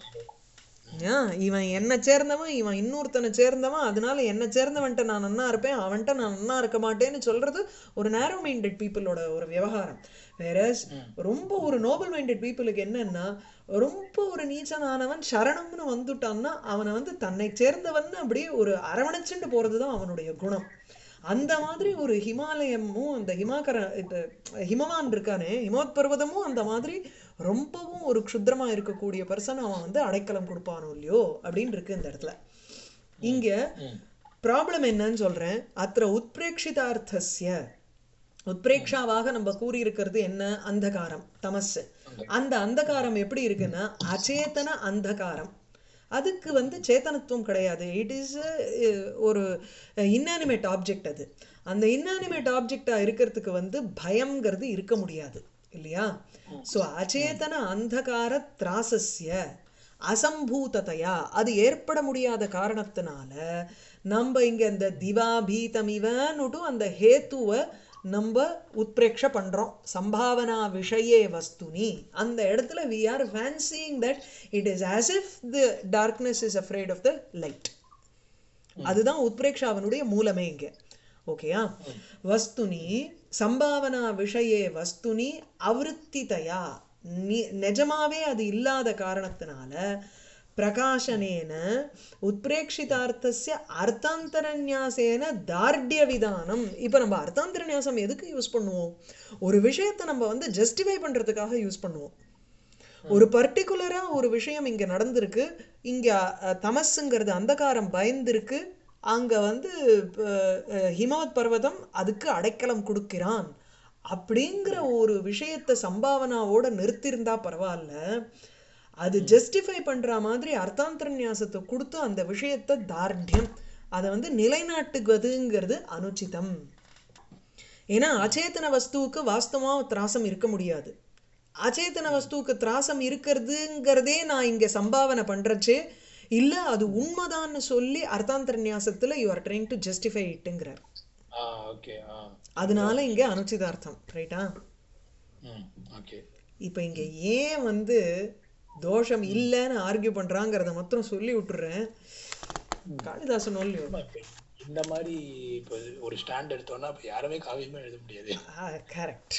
ஆ, இவன் என்ன சேர்ந்தவன் இவன் இன்னொருத்தனை சேர்ந்தவன் அதனால என்ன சேர்ந்தவன்ட்ட நான் நன்னா இருப்பேன் அவன்கிட்ட நான் நன்னா இருக்க மாட்டேன்னு சொல்றது ஒரு நேரோ மைண்டட் பீப்புளோட ஒரு விவகாரம் வேற ரொம்ப ஒரு நோபல் மைண்டட் பீப்புளுக்கு என்னன்னா ரொம்ப ஒரு நீச்சனானவன் சரணம்னு வந்துட்டான்னா அவனை வந்து தன்னை சேர்ந்தவன் அப்படியே ஒரு அரவணைச்சுட்டு போறதுதான் அவனுடைய குணம் அந்த மாதிரி ஒரு ஹிமாலயமும் அந்த ஹிமாகர இந்த ஹிமவான் இருக்கானே ஹிமவத் பர்வதமும் அந்த மாதிரி ரொம்பவும் ஒரு க்ஷுத்ரமா இருக்கக்கூடிய பர்சன் அவன் வந்து அடைக்கலம் கொடுப்பானோ இல்லையோ அப்படின்னு இருக்கு இந்த இடத்துல இங்க ம் ப்ராப்ளம் என்னன்னு சொல்றேன் அத்திர உத்பிரேக்ஷிதார்த்தஸ்ய உத்பிரேக்ஷாவாக நம்ம கூறியிருக்கிறது என்ன அந்தகாரம் தமஸ் அந்த அந்தகாரம் எப்படி இருக்குன்னா அச்சேதன அந்தகாரம் அதுக்கு வந்து சேத்தனத்துவம் கிடையாது இட் இஸ் ஒரு இன்னானிமேட் ஆப்ஜெக்ட் அது அந்த இன்னானிமேட் ஆப்ஜெக்டா இருக்கிறதுக்கு வந்து பயம்ங்கிறது இருக்க முடியாது இல்லையா ஸோ அச்சேதன அந்தகார திராசஸ்ய அசம்பூததையா அது ஏற்பட முடியாத காரணத்தினால நம்ம இங்க இந்த திவா பீதமிவன்னுட்டும் அந்த ஹேத்துவை நம்ம உத்பிரேக்ஷ பண்றோம் சம்பாவனா விஷயே வஸ்துனி அந்த இடத்துல we are fancying that it is as if the darkness is afraid of the light அதுதான் உத்பிரேக்ஷாவனுடைய மூலமே இங்க ஓகேயா வஸ்துனி சம்பாவனா விஷயே வஸ்துனி அவிருத்திதயா நி- நிஜமாவே அது இல்லாத காரணத்தினால பிரகாசனேன உத்பிரேக்ஷிதார்த்தஸ்ய அர்த்தாந்தரநியாசேன தார்டிய விதானம் இப்போ நம்ம அர்த்தாந்தரநியாசம் எதுக்கு யூஸ் பண்ணுவோம் ஒரு விஷயத்தை நம்ம வந்து ஜஸ்டிஃபை பண்றதுக்காக யூஸ் பண்ணுவோம் ஒரு பர்டிகுலரா ஒரு விஷயம் இங்க நடந்திருக்கு இங்க அஹ், தமசுங்கிறது அந்தகாரம் பயந்திருக்கு அங்க வந்து அஹ், அஹ், ஹிமவத் பர்வதம் அதுக்கு அடைக்கலம் கொடுக்கிறான் அப்படிங்கிற ஒரு விஷயத்தை சம்பாவனாவோட நிறுத்தியிருந்தா பரவாயில்ல அது ஜஸ்டிஃபை பண்ற மாதிரி அர்த்தாந்தரநியாசத்தை கொடுத்து அந்த விஷயத்தை தார்டியம் அதை வந்து நிலைநாட்டுவதுங்கிறது அனுச்சிதம் ஏன்னா அச்சேதன வஸ்துவுக்கு வாஸ்தவமா திராசம் இருக்க முடியாது அச்சேதன வஸ்துவுக்கு திராசம் இருக்கிறதுங்கிறதே நான் இங்க சம்பாவனை பண்றச்சே இல்ல அது உண்மைதான்னு சொல்லி அர்த்தாந்தரநியாசத்துல you are trying to justify இட்டுங்கிறார் ஆ ஓகே ஆ அதனால இங்க அனுச்சிதார்த்தம் ரைட்டா ம் ஓகே இப்போ இங்க ஏன் வந்து தோஷம் இல்லைன்னு ஆர்கியூ பண்றாங்கிறத மாத்திரம் சொல்லி விட்டுறேன் காளிதாசன் இல்லையோ ஆமா, இப்ப இந்த மாதிரி இப்போ ஒரு ஸ்டாண்ட் எடுத்தோம்னா இப்போ யாருமே காவியமே எழுத முடியாது கரெக்ட்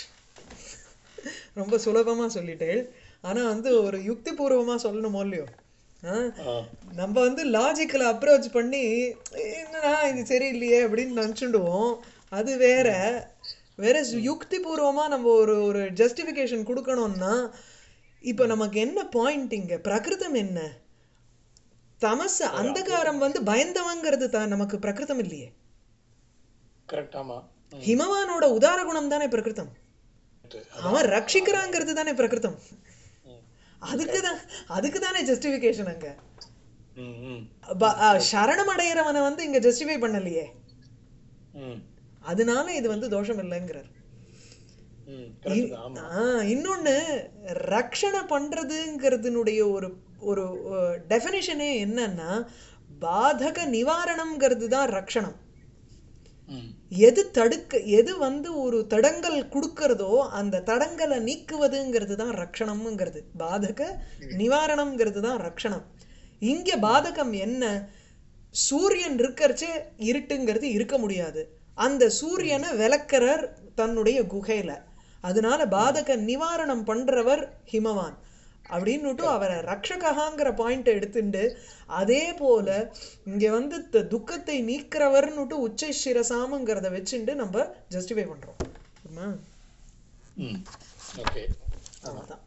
ரொம்ப சுலபமா சொல்லிட்டேன் ஆனா வந்து ஒரு யுக்தி பூர்வமா சொல்லணுமோ இல்லையோ ஆ? ஆ நம்ம வந்து லாஜிக்கல் அப்ரோச் பண்ணி என்னடா இது சரியில்லையே அப்படின்னு நினச்சிடுவோம் அது வேற வேற யுக்தி பூர்வமா நம்ம ஒரு ஒரு ஜஸ்டிஃபிகேஷன் கொடுக்கணும்னா இப்போ நமக்கு என்ன பாயிண்ட் இங்க பிரகிருதம் என்ன தமஸ் அந்தகாரம் வந்து பயந்தவங்கிறது தான் நமக்கு பிரகிருதம் இல்லையே கரெக்ட் ஆமா ம், ஹிமவானோட உதார குணம் தானே பிரகிருதம் அவன் ரட்சிக்கிறாங்கிறது தானே பிரகிருதம் ம், அதுக்கு தான் அதுக்கு தானே ஜஸ்டிஃபிகேஷன் அங்க ம், ம், ப- ஆ, சரணம் அடையிறவனை வந்து இங்க ஜஸ்டிஃபை பண்ணலையே ம், அதனால இது வந்து தோஷம் இல்லைங்கிறார் ம், correct தான், ஆமா ஆ, இன்னொன்னு ரக்ஷணை பண்றதுங்கிறதுனுடைய ஒரு ஒரு டெஃபினிஷனே என்னன்னா பாதக நிவாரணம்ங்கிறது தான் ரக்ஷணம் ம், எது தடுக்க எது வந்து ஒரு தடங்கல் கொடுக்கறதோ அந்த தடங்கலை நீக்குவதுங்கிறது தான் ரக்ஷணம்ங்கிறது பாதக நிவாரணம்ங்கிறது தான் ரக்ஷணம் இங்க பாதகம் என்ன சூரியன் இருக்கறச்சே இருட்டுங்கிறது இருக்க முடியாது அந்த சூரியனை விளக்குறார் தன்னுடைய குகையில அதனால பாதக நிவாரணம் பண்றவர் ஹிமவான் அப்படின்னுட்டு அவரை ரக்ஷகஹாங்கிற பாயிண்ட் எடுத்துண்டு அதே போல இங்க வந்து த- துக்கத்தை நீக்கிறவர்னுட்டு உச்ச சிரசாமங்கிறத வச்சுண்டு நம்ம ஜஸ்டிஃபை பண்றோம் புரியுமா? ओके அவ்வளவுதான்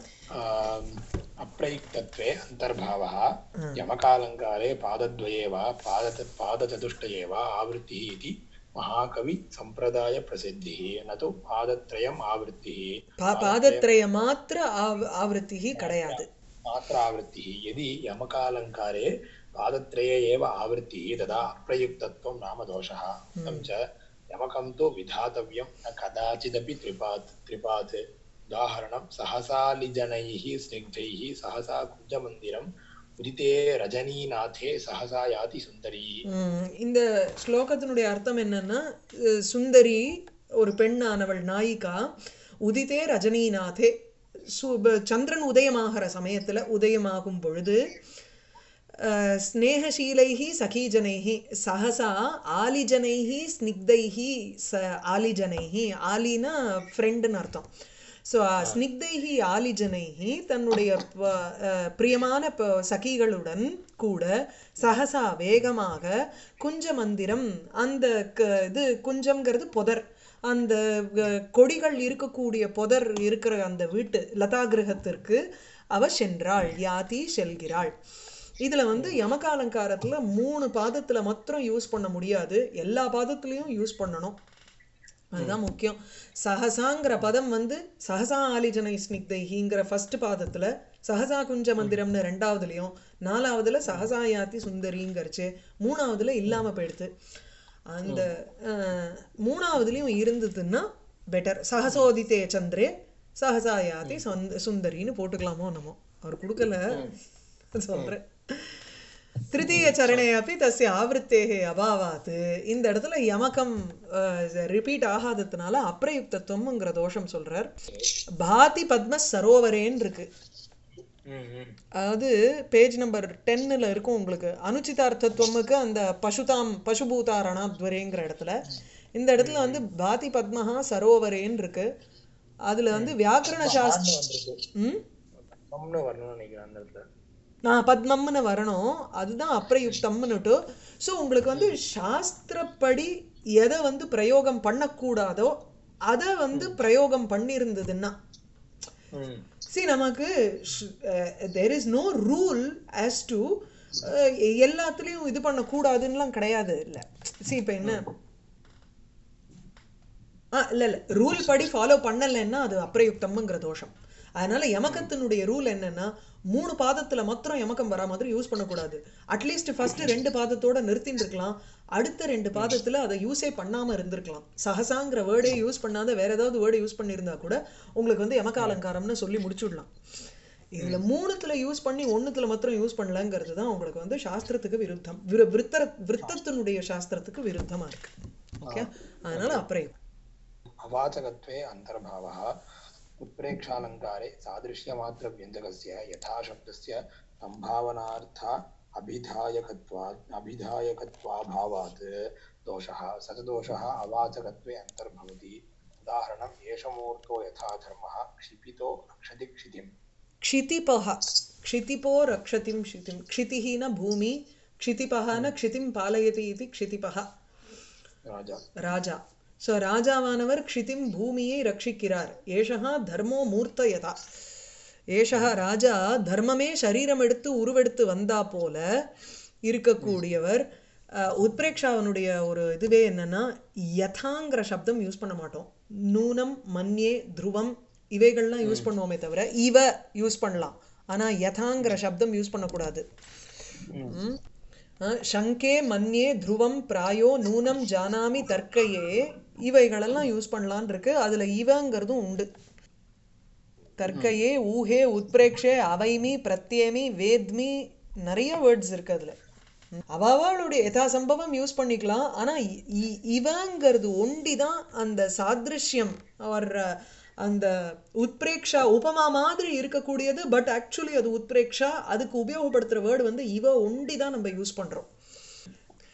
अप्रयुक्तत्वे अन्तर्भावः यमकालङ्कारे पादद्वये वा पादत पादचतुष्टये वा आवृत्तिः इति महाकविसम्प्रदायप्रसिद्धिः न तु पादत्रयम् आवृत्तिः பா- பாதத்ரய மாத்திர ஆவ- ஆவೃತ್ತಿஹி கிடையாது मात्र आवृत्तिः यदि यमकालङ्कारे पादत्रये एव आवृत्तिः तदा अप्रयुक्तत्वं नाम दोषः तं च यमकं तु विधातव्यं न कदाचिदपि त्रिपात् त्रिपात् उदाहरणं सहसालिजनैः स्निग्धैः सहसा कुञ्जमन्दिरम् उदिते रजनीनाथे सहसा याति सुन्दरी ம், இந்த ஸ்லோகத்தினுடைய அர்த்தம் என்னன்னா அஹ், சுந்தரி ஒரு பெண்ணானவள் நாயிகா உதிதே ரஜினிநாதே சு ப- சந்திரன் உதயமாகிற சமயத்துல உதயமாகும் பொழுது அஹ், ஸ்நேகசீலைஹி சகீஜனைஹி சஹசா ஆலிஜனைஹி ஸ்னிக்தைஹி ச ஆலிஜனைஹி ஆலினா ஃப்ரெண்டுன்னு அர்த்தம் ஸோ ஸ்னிக்தைஹி ஆலிஜனைஹி தன்னுடைய ப- அஹ், பிரியமான ப- சகிகளுடன் கூட சஹசா வேகமாக குஞ்ச மந்திரம் அந்த க- இது குஞ்சம்ங்கிறது புதர் அந்த அஹ், கொடிகள் இருக்கக்கூடிய புதர் இருக்கிற அந்த வீட்டு லதா கிரகத்திற்கு அவ சென்றாள் யாதி செல்கிறாள் இதுல வந்து யமகாலங்காரத்துல மூணு பாதத்துல மாத்திரம் யூஸ் பண்ண முடியாது எல்லா பாதத்துலயும் யூஸ் பண்ணணும் அதுதான் முக்கியம் சஹசாங்கிற பதம் வந்து சஹசா ஆலிஜனை ஸ்னிக்தைஹிங்கிற ஃபர்ஸ்ட் பாதத்துல சஹசா குஞ்ச மந்திரம்னு ரெண்டாவதுலயும் நாலாவதுல சஹசா யாத்தி சுந்தரிங்கிறச்சு மூணாவதுல இல்லாம போயிடுது அந்த அஹ், மூணாவதுலயும் இருந்ததுன்னா பெட்டர் சஹசோதித்தே சந்திரே சஹசா யாத்தி சுந்த- சுந்தரின்னு போட்டுக்கலாமோ என்னமோ அவர் கொடுக்கல சொல்றேன் திருத்தீய சரணே அப்படி தஸ்ய ஆவருத்தேகே அபாவாத் இந்த இடத்துல யமகம் ரிப்பீட் ஆகாததுனால அப்பிரயுக்தத்துவம்ங்கிற தோஷம் சொல்றார் பாதி பத்ம சரோவரேன்னு இருக்கு அதாவது பேஜ் நம்பர் டென்னில் இருக்கும் உங்களுக்கு அனுச்சிதார்த்தத்துவமுக்கு அந்த பசுதாம் பசுபூதாரணாத்வரேங்கிற இடத்துல இந்த இடத்துல வந்து பாதி பத்மஹா சரோவரேன்னு இருக்கு அதுல வந்து வியாக்கரண சாஸ்திர ம் கம்னு வரணும்னு நினைக்கிறேன் அந்த இடத்துல நான் பத்மம்னு வரணும் அதுதான் அப்பிரயுக்தம்னுட்டு ஸோ உங்களுக்கு வந்து சாஸ்திரப்படி எதை வந்து பிரயோகம் பண்ணக்கூடாதோ அதை வந்து பிரயோகம் பண்ணியிருந்ததுன்னா ம் சி நமக்கு there is no rule as to எல்லாத்துலேயும் இது பண்ணக்கூடாதுன்னுலாம் கிடையாது இல்லை சி இப்போ என்ன ஆ இல்லை இல்லை ரூல் படி ஃபாலோ பண்ணலைன்னா அது அப்பிரயுக்தம்ங்கிற தோஷம் அதனால யமகத்தினுடைய ரூல் என்னன்னா மூணு பாதத்துல மாத்திரம் யமகம் வரா மாதிரி யூஸ் பண்ணக்கூடாது அட்லீஸ்ட் ஃபர்ஸ்ட் ரெண்டு பாதத்தோட நிறுத்தின்னு இருக்கலாம் அடுத்த ரெண்டு பாதத்துல அதை யூஸே பண்ணாம இருந்திருக்கலாம் சஹசாங்கிற வேர்டே யூஸ் பண்ணாத வேற ஏதாவது வேர்டு யூஸ் பண்ணியிருந்தா கூட உங்களுக்கு வந்து யமக அலங்காரம்னு சொல்லி முடிச்சுடலாம் இதுல மூணுத்துல யூஸ் பண்ணி ஒண்ணுத்துல மாத்திரம் யூஸ் பண்ணலங்கிறது தான் உங்களுக்கு வந்து சாஸ்திரத்துக்கு விருத்தம் விரு- விருத்தர விருத்தத்தினுடைய சாஸ்திரத்துக்கு விருத்தமா இருக்கு ஓகே அதனால அப்புறம் अवाचकत्वे अन्तर्भावः उत्प्रेक्षालङ्कारे सादृश्यमात्रव्यञ्जकस्य यथाशब्दस्य सम्भावनार्था अभिधायकत्वात् अभिधायकत्वाभावात् दोषः स च दोषः अवाचकत्वे अन्तर्भवति उदाहरणम् एष मूर्तो यथा धर्मः क्षिपितो रक्षति क्षितिम् क्षितिपः क्षितिपो रक्षतिं क्षितिं क्षितिः न भूमि क्षितिपः न क्षितिं पालयति इति क्षितिपः राजा ராஜா ஸோ ராஜாவானவர் க்ஷிதிம் பூமியை ரட்சிக்கிறார் ஏஷகா தர்மோ மூர்த்தயதா ஏஷகா ராஜா தர்மமே சரீரம் எடுத்து உருவெடுத்து வந்தா போல இருக்கக்கூடியவர் அஹ், உத்பிரேக்ஷாவனுடைய ஒரு இதுவே என்னன்னா யதாங்கிற சப்தம் யூஸ் பண்ண மாட்டோம் நூனம் மன்யே துருவம் இவைகள்லாம் யூஸ் பண்ணுவோமே தவிர இவ யூஸ் பண்ணலாம் ஆனா யதாங்கிற சப்தம் யூஸ் பண்ணக்கூடாது ம். அஹ், சங்கே மன்யே துருவம் பிராயோ நூனம் ஜானாமி தர்க்கையே இவைகளெல்லாம் யூஸ் பண்ணலான் இருக்கு அதுல இவங்கிறதும் உண்டு தர்க்கையே ஊஹே உத்பிரேக்ஷே அவைமி பிரத்யேமி வேத்மி நிறைய வேர்ட்ஸ் இருக்கு அதுல அவாவாளுடைய யதா சம்பவம் யூஸ் பண்ணிக்கலாம் ஆனா இ- இ- இவங்கிறது ஒண்டிதான் அந்த சாதிருஷ்யம் அவர் அந்த உத்பிரேக்ஷா உபமா மாதிரி இருக்கக்கூடியது பட் ஆக்சுவலி அது உத்பிரேக்ஷா அதுக்கு உபயோகப்படுத்துற வேர்டு வந்து இவ ஒண்டி தான் நம்ம யூஸ் பண்றோம்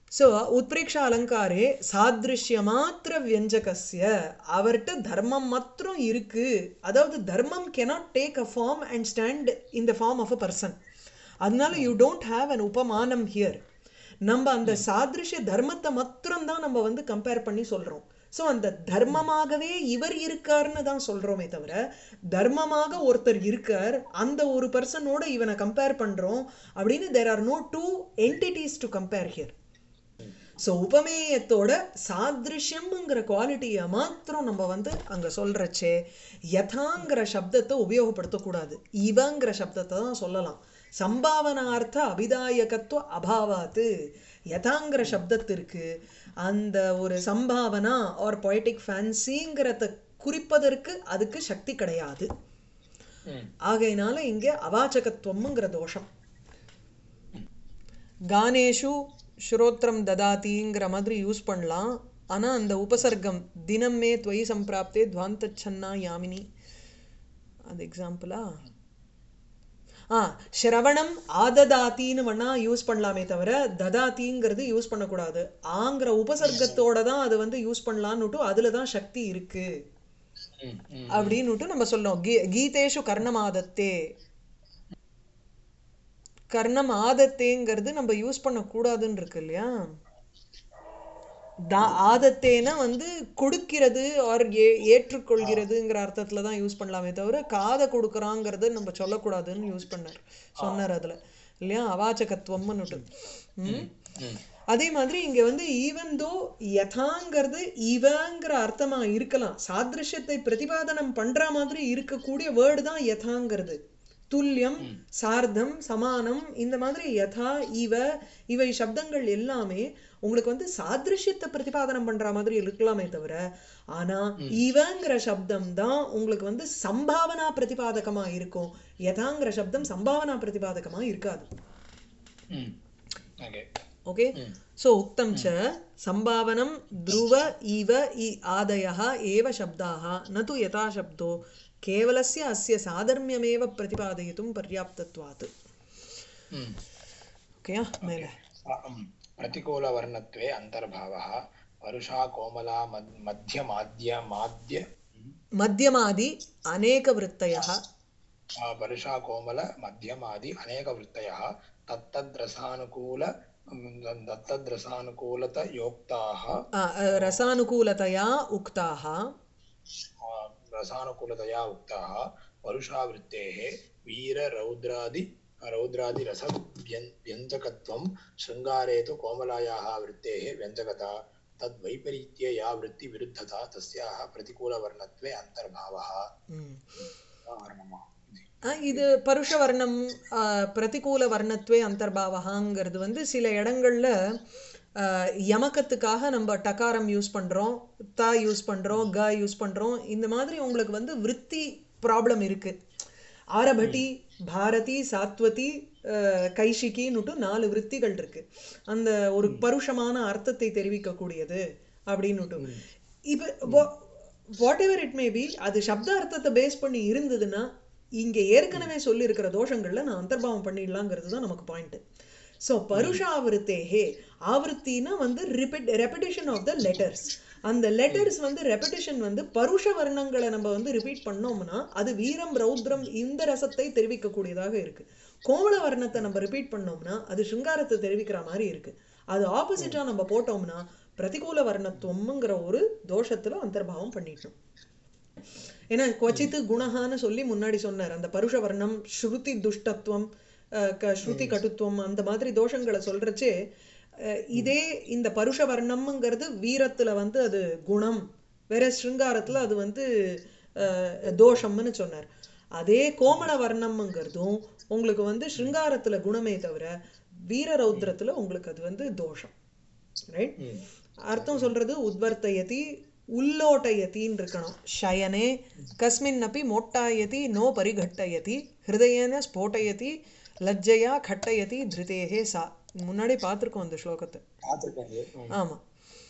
ஸோ உத்பிரேக்ஷ அலங்காரே சாதிருஷ்ய மாத்திர வியஞ்சகஸ்ய அவர்கிட்ட தர்மம் மாத்திரம் இருக்கு அதாவது தர்மம் cannot take a form and stand in the form of a person அதனால யூ டோன்ட் ஹாவ் அன் உபமானம் ஹியர் நம்ம அந்த சாதிருஷ்ய தர்மத்தை மாத்திரம் தான் நம்ம வந்து கம்பேர் பண்ணி சொல்றோம் ஸோ அந்த தர்மமாகவே இவர் இருக்காருன்னு தான் சொல்றோமே தவிர தர்மமாக ஒருத்தர் இருக்கார் அந்த ஒரு பர்சனோட இவனை கம்பேர் பண்றோம் அப்படின்னு there are no two entities to compare here so உபமேயத்தோட சாதிருஷ்யம்ங்கிற குவாலிட்டியை மாத்திரம் நம்ம வந்து அங்கே சொல்கிறச்சே யதாங்கிற சப்தத்தை உபயோகப்படுத்தக்கூடாது இவங்கிற சப்தத்தை தான் சொல்லலாம் சம்பாவனார்த்த அபிதாயகத்துவ அபாவாத்து யதாங்கிற சப்தத்திற்கு அந்த ஒரு சம்பாவனா ஆர் பொய்டிக் ஃபேன்சிங்கிறத குறிப்பதற்கு அதுக்கு சக்தி கிடையாது ம் ஆகையினால இங்கே அவாச்சகத்துவம்ங்கிற தோஷம் கானேஷு ஸ்ரோத்ரம் ததாதிங்கிற மாதிரி யூஸ் பண்ணலாம் ஆனா அந்த உபசர்க்கம் தினமே துவயி சம்பிராப்தே துவாந்தச்சன்னா யாமினி அது எக்ஸாம்பிளா ஆ ஸ்ரவணம் ஆததாத்தின்னு வேணா யூஸ் பண்ணலாமே தவிர ததாத்திங்கிறது யூஸ் பண்ணக்கூடாது ஆங்கிற உபசர்க்கத்தோட தான் அது வந்து யூஸ் பண்ணலான்னுட்டு அதுல தான் சக்தி இருக்கு ம் ம் அப்படின்னுட்டு நம்ம சொல்லணும் கீ கீதேஷு கர்ணம் ஆதத்தே கர்ணம் ஆதத்தேங்கிறது நம்ம யூஸ் பண்ணக்கூடாதுன்னு இருக்கு இல்லையா தா ஆதத்தேனா வந்து கொடுக்கிறது ஆர் ஏ ஏற்றுக்கொள்கிறதுங்கிற அர்த்தத்துல தான் யூஸ் பண்ணலாமே தவிர காதை கொடுக்குறாங்கிறது நம்ம சொல்லக்கூடாதுன்னு யூஸ் பண்ணார் சொன்னார் அதுல இல்லையா அவாச்சகத்துவம்னுட்டு ம் ம் அதே மாதிரி இங்க வந்து ஈவன் தோ யதாங்கிறது இவங்கிற அர்த்தமா இருக்கலாம் சாதிருஷ்யத்தை பிரதிபாதனம் பண்ற மாதிரி இருக்கக்கூடிய வேர்டு தான் யதாங்கிறது துல்லியம் சார்த்தம் சமானம் இந்த மாதிரி யதா இவ இவை சப்தங்கள் எல்லாமே உங்களுக்கு வந்து சாதிருஷ்யத்தை பிரதிபாதனம் பண்ற மாதிரி இருக்கலாமே தவிர ஆனா இவங்கிற சப்தம் தான் உங்களுக்கு வந்து சம்பாவனா பிரதிபாதகமா இருக்கும் யதாங்கிற சப்தம் சம்பாவனா பிரதிபாதகமா இருக்காது ம் ஓகே ओके ம் सो उक्तं च सम्भावनं ध्रुव इव इ आदयः एव शब्दाः न तु यथा शब्दो केवलस्य अस्य साधर्म्यमेव प्रतिपादयितुं पर्याप्तत्वात् ம் ओके मेले अहं प्रतिकूलवर्णत्वे अन्तर्भावः परुषा कोमला मध् मध्यमाद्य माद्य मध्यमादि अनेकवृत्तयः आ, परुषा कोमल मध्यमादि अनेकवृत्तयः तत्तद्रसानुकूल दत्तद्रसानुकूलतयोक्ताः अ, अ, रसानुकूलतया उक्ताः आ, रसानुकूलतया उक्ताः परुषावृत्तेः वीररौद्रादि रौद्रादिरसव्यन् व्यञ्जकत्वं शृङ्गारे तु कोमलायाः वृत्तेः व्यञ्जकता तद्वैपरीत्ये या वृत्तिविरुद्धता तस्याः प्रतिकूलवर्णत्वे अन्तर्भावः ம். वर्णमा ஆ, இது பருஷ வர்ணம் ஆ, பிரதிகூல வர்ணத்வே அந்தர்பாவகாங்கிறது வந்து சில இடங்கள்ல ஆ, யமகத்துக்காக நம்ம டகாரம் யூஸ் பண்றோம் தா யூஸ் பண்றோம் க யூஸ் பண்றோம் இந்த மாதிரி உங்களுக்கு வந்து விருத்தி ப்ராப்ளம் இருக்கு ஆரபட்டி பாரதி சாத்வதி அஹ், கைஷிகின்னுட்டு நாலு விருத்திகள் இருக்கு அந்த ஒரு பருஷமான அர்த்தத்தை தெரிவிக்கக்கூடியது அப்படின்னுட்டு இப்போ whatever it may be அது சப்த அர்த்தத்தை பேஸ் பண்ணி இருந்ததுன்னா இங்க ஏற்கனவே சொல்லி இருக்கிற தோஷங்கள்ல நான் அந்தர்பாவம் பண்ணிடலாங்கிறது தான் நமக்கு பாயிண்ட் ஸோ பருஷ ஆவருத்தேஹே ஆவருத்தினா வந்து repeat repetition of the letters அந்த லெட்டர்ஸ் வந்து ரெப்பிடேஷன் வந்து பருஷ வர்ணங்களை நம்ம வந்து ரிப்பீட் பண்ணோம்னா அது வீரம் ரௌத்ரம் இந்த ரசத்தை தெரிவிக்கக்கூடியதாக இருக்கு கோமள வர்ணத்தை நம்ம ரிப்பீட் பண்ணோம்னா அது சிங்காரத்தை தெரிவிக்கிற மாதிரி இருக்கு அது ஆப்போசிட்டா நம்ம போட்டோம்னா பிரதிகூல வர்ணத்துவம்ங்கிற ஒரு தோஷத்துல அந்தர்பாவம் பண்ணிட்டோம் ஏன்னா கொச்சித்து குணஹான்னு சொல்லி முன்னாடி சொன்னார் அந்த பருஷ வர்ணம் ஸ்ருதி துஷ்டத்துவம் அஹ், க ஸ்ருதி கட்டுத்துவம் அந்த மாதிரி தோஷங்களை சொல்றச்சே அஹ், இதே இந்த பருஷ வர்ணம்ங்கிறது வீரத்துல வந்து அது குணம் வேற ஸ்ருங்காரத்துல அது வந்து அஹ், தோஷம்னு சொன்னார் அதே கோமள வர்ணம்ங்கிறதும் உங்களுக்கு வந்து ஸ்ருங்காரத்துல குணமே தவிர வீர ரௌத்ரத்துல உங்களுக்கு அது வந்து தோஷம் ரைட் ம் அர்த்தம் சொல்றது உத்வர்த்தயதி உல்லோட்டயத்தின்னு இருக்கணும் ஷயனே கஸ்மின் அப்பி மோட்டாயதி நோ பரிகட்டயதி ஹிருதயேன ஸ்போட்டயதி லஜ்ஜையா கட்டயதி திருதேகே சா முன்னாடி பார்த்துருக்கோம் அந்த ஸ்லோகத்தை பார்த்துருக்கேன் இது. ம். ஆமா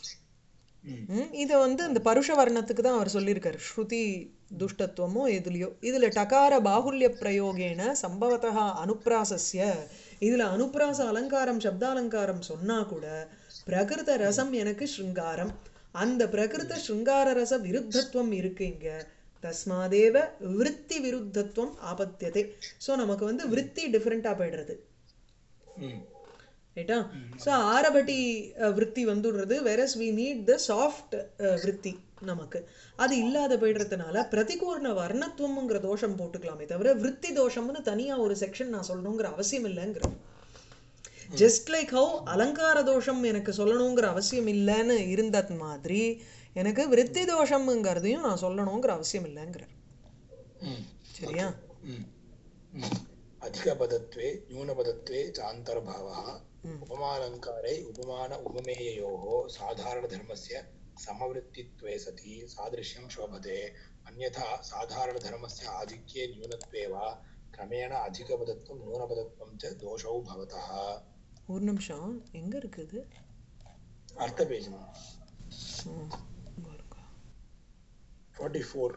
ம். ம், இதை வந்து இந்த பருஷ வர்ணத்துக்கு தான் அவர் சொல்லியிருக்காரு ஸ்ருதி துஷ்டத்துவமோ எதுலையோ இதுல டகார பாகுல்ய பிரயோகேன சம்பவத்தா அனுப்ராசஸ்ய இதுல அனுப்ராச அலங்காரம் சப்தாலங்காரம் சொன்னா கூட பிரகிருத ரசம் எனக்கு ஸ்ருங்காரம் அந்த பிரகிருத ஸ்ருங்கார ரச விருத்தத்துவம் இருக்கு இங்க தஸ்மாதேவ விருத்தி விருத்தத்துவம் ஆபத்தியதே ஸோ நமக்கு வந்து விருத்தி டிஃப்ரெண்டா போயிடுறது ம் ரைட்டா ஸோ ஆரபட்டி அஹ், விருத்தி வந்துடுறது whereas we need the soft விருத்தி நமக்கு அது இல்லாத போயிடுறதுனால பிரதிகூர்ண வர்ணத்துவம்ங்கிற தோஷம் போட்டுக்கலாமே தவிர விருத்தி தோஷம்னு தனியா ஒரு செக்ஷன் நான் சொல்லணுங்கிற அவசியம் இல்லைங்கிற ஜஸ்ட் லைக் ஹவு அலங்கார தோஷம் எனக்கு சொல்லணுங்கிற அவசியம் இல்லைன்னு இருந்தது மாதிரி எனக்கு விருத்தி தோஷம்ங்கிறதையும் நான் சொல்லணுங்கிற அவசியம் இல்லைங்கிற ம் சரியா ம் ம் अधिकपदत्वे न्यूनपदत्वे च अन्तर्भावः उपमालङ्कारे उपमान उपमेययोः साधारणधर्मस्य समवृत्तित्वे सति सादृश्यं शोभते अन्यथा साधारणधर्मस्य आधिक्ये न्यूनत्वे वा क्रमेण अधिकपदत्वं न्यूनपदत्वं च दोषौ भवतः ஒரு நிமிஷம் எங்க இருக்குது अर्थपेजनं ம், இங்க இருக்கா. फोर्टि फोर्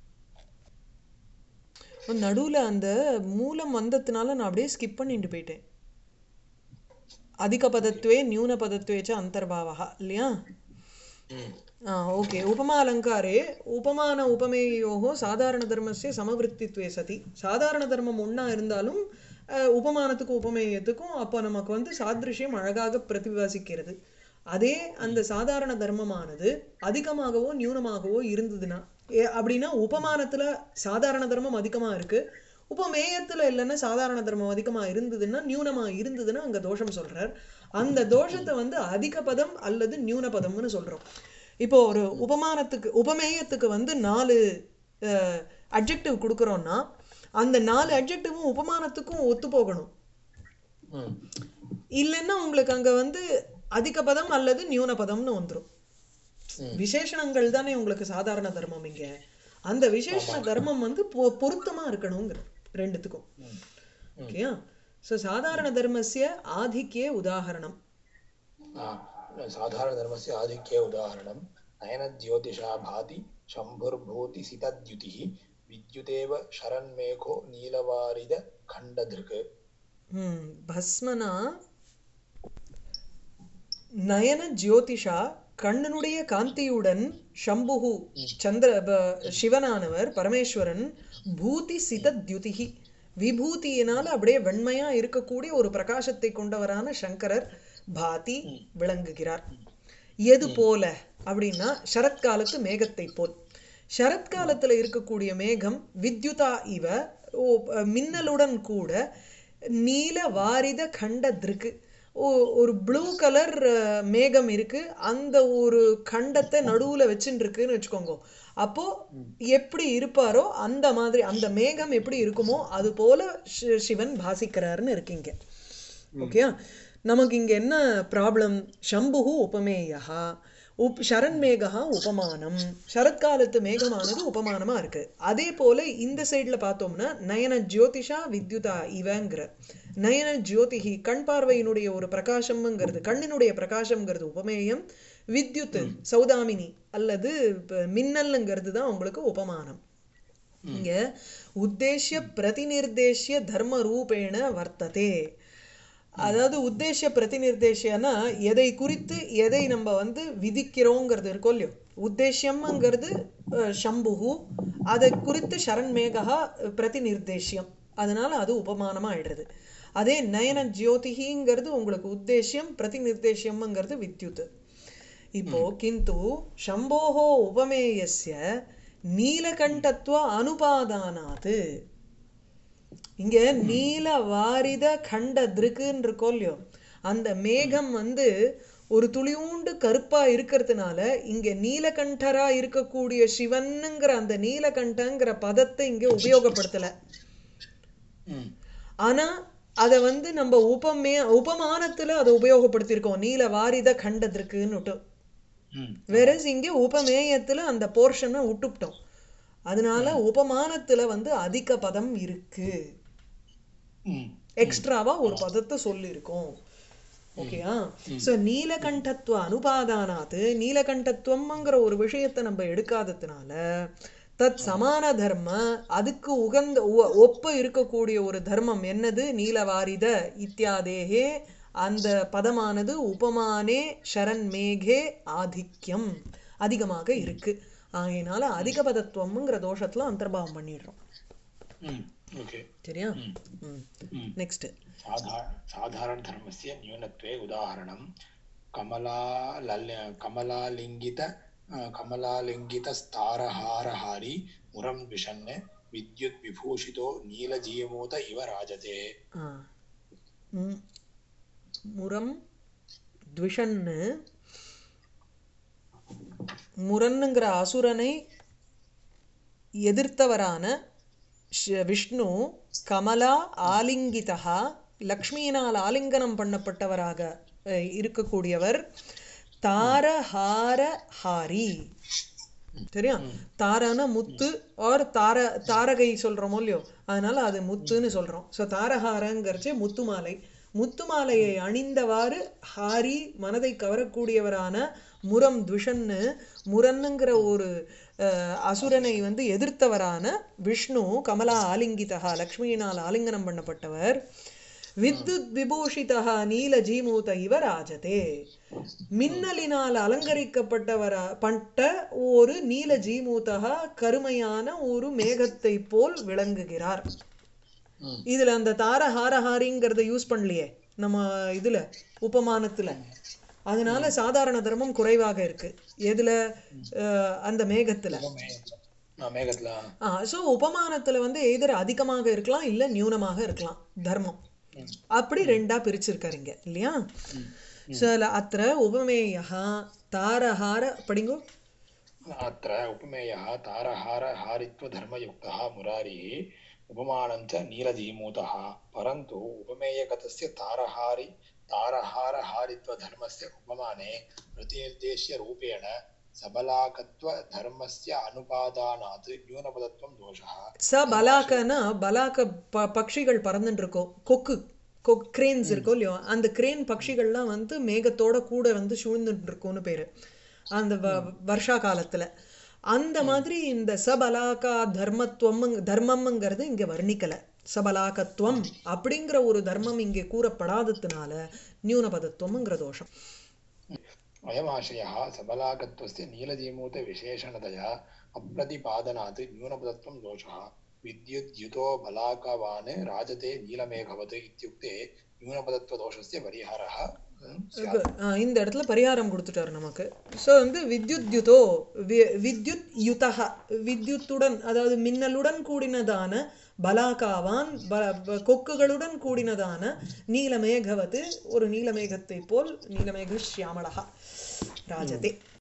நடுவுல அந்த மூலம் வந்ததுனால நான் அப்படியே ஸ்கிப் பண்ணிட்டு போயிட்டேன் அதிக பதத்துவே நியூன பதத்துவே ச அந்தர்பாவா இல்லையா ஆ ஓகே உபமா அலங்காரே உபமான உபமேயோகோ சாதாரண தர்மஸ்ய சமவருத்தித்வே சதி சாதாரண தர்மம் ஒண்ணா இருந்தாலும் அஹ், உபமானத்துக்கும் உபமேயத்துக்கும் அப்போ நமக்கு வந்து சாதிருஷ்யம் அழகாக பிரதிபாசிக்கிறது அதே அந்த சாதாரண தர்மமானது அதிகமாகவோ நியூனமாகவோ இருந்ததுன்னா ஏ- அப்படின்னா உபமானத்துல சாதாரண தர்மம் அதிகமா இருக்கு உபமேயத்துல இல்லைன்னா சாதாரண தர்மம் அதிகமா இருந்ததுன்னா நியூனமா இருந்ததுன்னா அங்க தோஷம் சொல்றார் அந்த தோஷத்தை வந்து அதிக பதம் அல்லது நியூன பதம்னு சொல்றோம் இப்போ ஒரு உபமானத்துக்கு உபமேயத்துக்கு வந்து நாலு அட்ஜெக்டிவ் கொடுக்குறோம்னா அந்த நாலு அட்ஜெக்டிவும் உபமானத்துக்கும் ஒத்து போகணும் இல்லைன்னா உங்களுக்கு அங்க வந்து அதிக பதம் அல்லது நியூன பதம்னு வந்துரும் விசேஷணங்கள் தானே உங்களுக்கு சாதாரண தர்மம் இங்க அந்த விசேஷண தர்மம் வந்து பொ- பொருத்தமா இருக்கணுங்கிற ரெண்டுத்துக்கும் ஓகேயா சோ சாதாரண தர்மஸ்ய ஆதிக்கே உதாகரணம் साधारणधर्मस्य आधिक्ये उदाहरणं नयनज्योतिषा भाति शम्भुर्भूति सितद्युतिः विद्युतेव शरन्मेघो नीलवारिदखण्डधृक् ம் பஸ்மனா நயன ஜோதிஷா கண்ணனுடைய காந்தியுடன் சம்புகு சந்திர ப- சிவனானவர் பரமேஸ்வரன் பூதி சிதத்யுதிகி விபூதியினால அப்படியே வெண்மையா இருக்கக்கூடிய ஒரு பிரகாசத்தை கொண்டவரான சங்கரர் பாதி விளங்குகிறார் எது போல அப்படின்னா சரத்காலத்து மேகத்தை போல் சரத்காலத்துல இருக்கக்கூடிய மேகம் வித்யுதா இவ ஓ, மின்னலுடன் கூட நீல வாரித கண்ட திருக்கு ஓ- ஒரு ப்ளூ கலர் மேகம் இருக்கு அந்த ஒரு கண்டத்தை நடுவுல வச்சுட்டு இருக்குன்னு வச்சுக்கோங்க அப்போ எப்படி இருப்பாரோ அந்த மாதிரி அந்த மேகம் எப்படி இருக்குமோ அது போல சி- சிவன் பாசிக்கிறாருன்னு இருக்கீங்க ஓகேயா நமக்கு இங்க என்ன ப்ராப்ளம் சம்புகு உபமேயா உப் சரண்மேகா உபமானம் சரத்காலத்து மேகமானது உபமானமா இருக்கு அதே போல இந்த சைடுல பார்த்தோம்னா நயன ஜோதிஷா வித்யுதா இவங்கிற நயன ஜோதிஹி கண் பார்வையினுடைய ஒரு பிரகாசம்ங்கிறது கண்ணினுடைய பிரகாசம்ங்கிறது உபமேயம் வித்யுத் சௌதாமினி அல்லது இப்ப மின்னல்ங்கிறது தான் உங்களுக்கு உபமானம் இங்க உத்தேசிய பிரதிநிர்தேசிய தர்ம ரூபேண வர்த்ததே அதாவது உத்தேசிய பிரதிநிர்தேசியனா எதை குறித்து எதை நம்ம வந்து விதிக்கிறோங்கிறது இருக்கும் இல்லையோ உத்தேசியம்ங்கிறது அஹ், சம்புகு அதை குறித்து சரண்மேகா பிரதிநிர்தேசியம் அதனால அது உபமானமா ஆயிடுறது அதே நயன ஜோதிகிங்கிறது உங்களுக்கு உத்தேசியம் பிரதிநிர்தேசியம்ங்கிறது வித்யுத் இப்போ கிந்து சம்போஹோ உபமேயஸ்ய நீலகண்டத்துவ அனுபாதானாது இங்க நீல வாரித கண்ட திருக்குன்னு இருக்கோம் இல்லையோ அந்த மேகம் வந்து ஒரு துளியூண்டு கருப்பா இருக்கிறதுனால இங்க நீலகண்டரா இருக்கக்கூடிய சிவனுங்கிற அந்த நீலகண்டங்கிற பதத்தை இங்க உபயோகப்படுத்தல ஆனா அத வந்து நம்ம உபமே உபமானத்துல அதை உபயோகப்படுத்தியிருக்கோம் நீல வாரித கண்டத்திற்குன்னுட்டு வெரஸ் இங்க உபமேயத்துல அந்த போர்ஷனை விட்டுவிட்டோம் அதனால உபமானத்துல வந்து அதிக பதம் இருக்கு எக்ஸ்ட்ராவா ஒரு பதத்தை சொல்லியிருக்கோம் ஓகேயா சோ நீலகண்டத்துவ அனுபாதானாத்து நீலகண்டத்துவம்ங்கிற ஒரு விஷயத்தை நம்ம எடுக்காததுனால தத் சமான தர்ம அதுக்கு உகந்த ஒ- ஒப்ப இருக்கக்கூடிய ஒரு தர்மம் என்னது நீலவாரித இத்தியாதேகே அந்த பதமானது உபமானே ஷரண் மேகே ஆதிக்யம் அதிகமாக இருக்கு ஆகையினால அதிக பதத்துவம்ங்கிற தோஷத்துல அந்தர்பாவம் பண்ணிடுறோம் ம் ஓகே சரியா ம் ம் ம் நெக்ஸ்ட் साधा साधारणधर्मस्य न्यूनत्वे उदाहरणं कमला लल् कमलालिङ्गित अ, कमलालिङ्गितस्तारहारहारी मुरं विशन् विद्युद्विभूषितो नीलजीमूत इव राजते ஆ. ம். முரம் த்விஷன்னு முரன்னுங்கிற அசுரனை எதிர்த்தவரான ஷ- விஷ்ணு கமலா ஆலிங்கிதா லக்ஷ்மியினால் ஆலிங்கனம் பண்ணப்பட்டவராக அஹ், இருக்கக்கூடியவர் தாரஹார ஹாரி சரியா தாரனா முத்து ஆர் தார தாரகை சொல்றோமோ இல்லையோ அதனால அது முத்துன்னு சொல்றோம் ஸோ தாரஹாரங்கிறச்சு முத்து மாலை முத்து மாலையை அணிந்தவாறு ஹாரி மனதை கவரக்கூடியவரான முரம் துஷன்னு முரன்னுங்கிற ஒரு அஹ், அசுரனை வந்து எதிர்த்தவரான விஷ்ணு கமலா ஆலிங்கிதா லக்ஷ்மியினால் ஆலிங்கனம் பண்ணப்பட்டவர் வித்யுத் விபூஷிதா நீல ஜீமூத இவ ராஜதே மின்னலினால் அலங்கரிக்கப்பட்டவர பட்ட ஒரு நீல ஜீமூதா கருமையான ஒரு மேகத்தை போல் விளங்குகிறார் ம். இதுல அந்த தார ஹாரஹாரிங்கிறத யூஸ் பண்ணலையே நம்ம இதுல உபமானத்துல அதனால சாதாரண தர்மம் குறைவாக இருக்கு எதுல அஹ், அந்த மேகத்துல நான் மேகத்துல ஆ ஸோ உபமானத்துல வந்து எதிர் அதிகமாக இருக்கலாம் இல்ல நியூனமாக இருக்கலாம் தர்மம் ம். அப்படி ரெண்டா பிரிச்சிருக்காரு இங்க இல்லையா ஸோ அத்திர உபமேயா தாரஹார படிங்கோ अत्र उपमेयः तारहारहारित्वधर्मयुक्तः मुरारिः उपमानं च नीलजीमूतः परन्तु उपमेयगतस्य तारहारि तारहारहारित्वधर्मस्य उपमाने प्रतिनिर्देश्य रूपेण सबलाकत्वधर्मस्य अनुपादानात् न्यूनपदत्वं दोषः ச பலாக்கனா பலாக்க ப பட்சிகள் பறந்துட்டு இருக்கோம் கொக்கு கொக் கிரேன்ஸ் இருக்கும் இல்லையோ அந்த கிரேன் பட்சிகள்லாம் வந்து மேகத்தோட கூட வந்து சூழ்ந்துட்டு இருக்கும்னு பேரு அந்த வ- வருஷா காலத்துல அந்த மாதிரி இந்த சபலாக்கா தர்மத்துவம் தர்மம்ங்கிறது இங்க வர்ணிக்கல சபலாக்கத்துவம் அப்படிங்கிற ஒரு தர்மம் இங்கே கூறப்படாததுனால நியூனபதத்துவம்ங்கிற தோஷம் अयमाशयः सबलाकत्वस्य नीलजीमूतविशेषणतया अप्रतिपादनात् न्यूनपदत्वं दोषः विद्युद्युतो बलाकवान् राजते नीलमेघवत् इत्युक्ते न्यूनपदत्वदोषस्य परिहारः ம், स्यात् ஆஹ் இந்த இடத்துல பரிகாரம் கொடுத்துட்டாரு நமக்கு ஸோ வந்து வித்யுத்யுதோ வி- வித்யுத் யுதா வித்யுத்துடன் அதாவது மின்னலுடன் கூடினதான பலாகாவான் ப- ப- கொக்குகளுடன் கூடினதான நீலமேகவது ஒரு நீலமேகத்தை போல் நீலமேக ஷியாமளா ராஜதே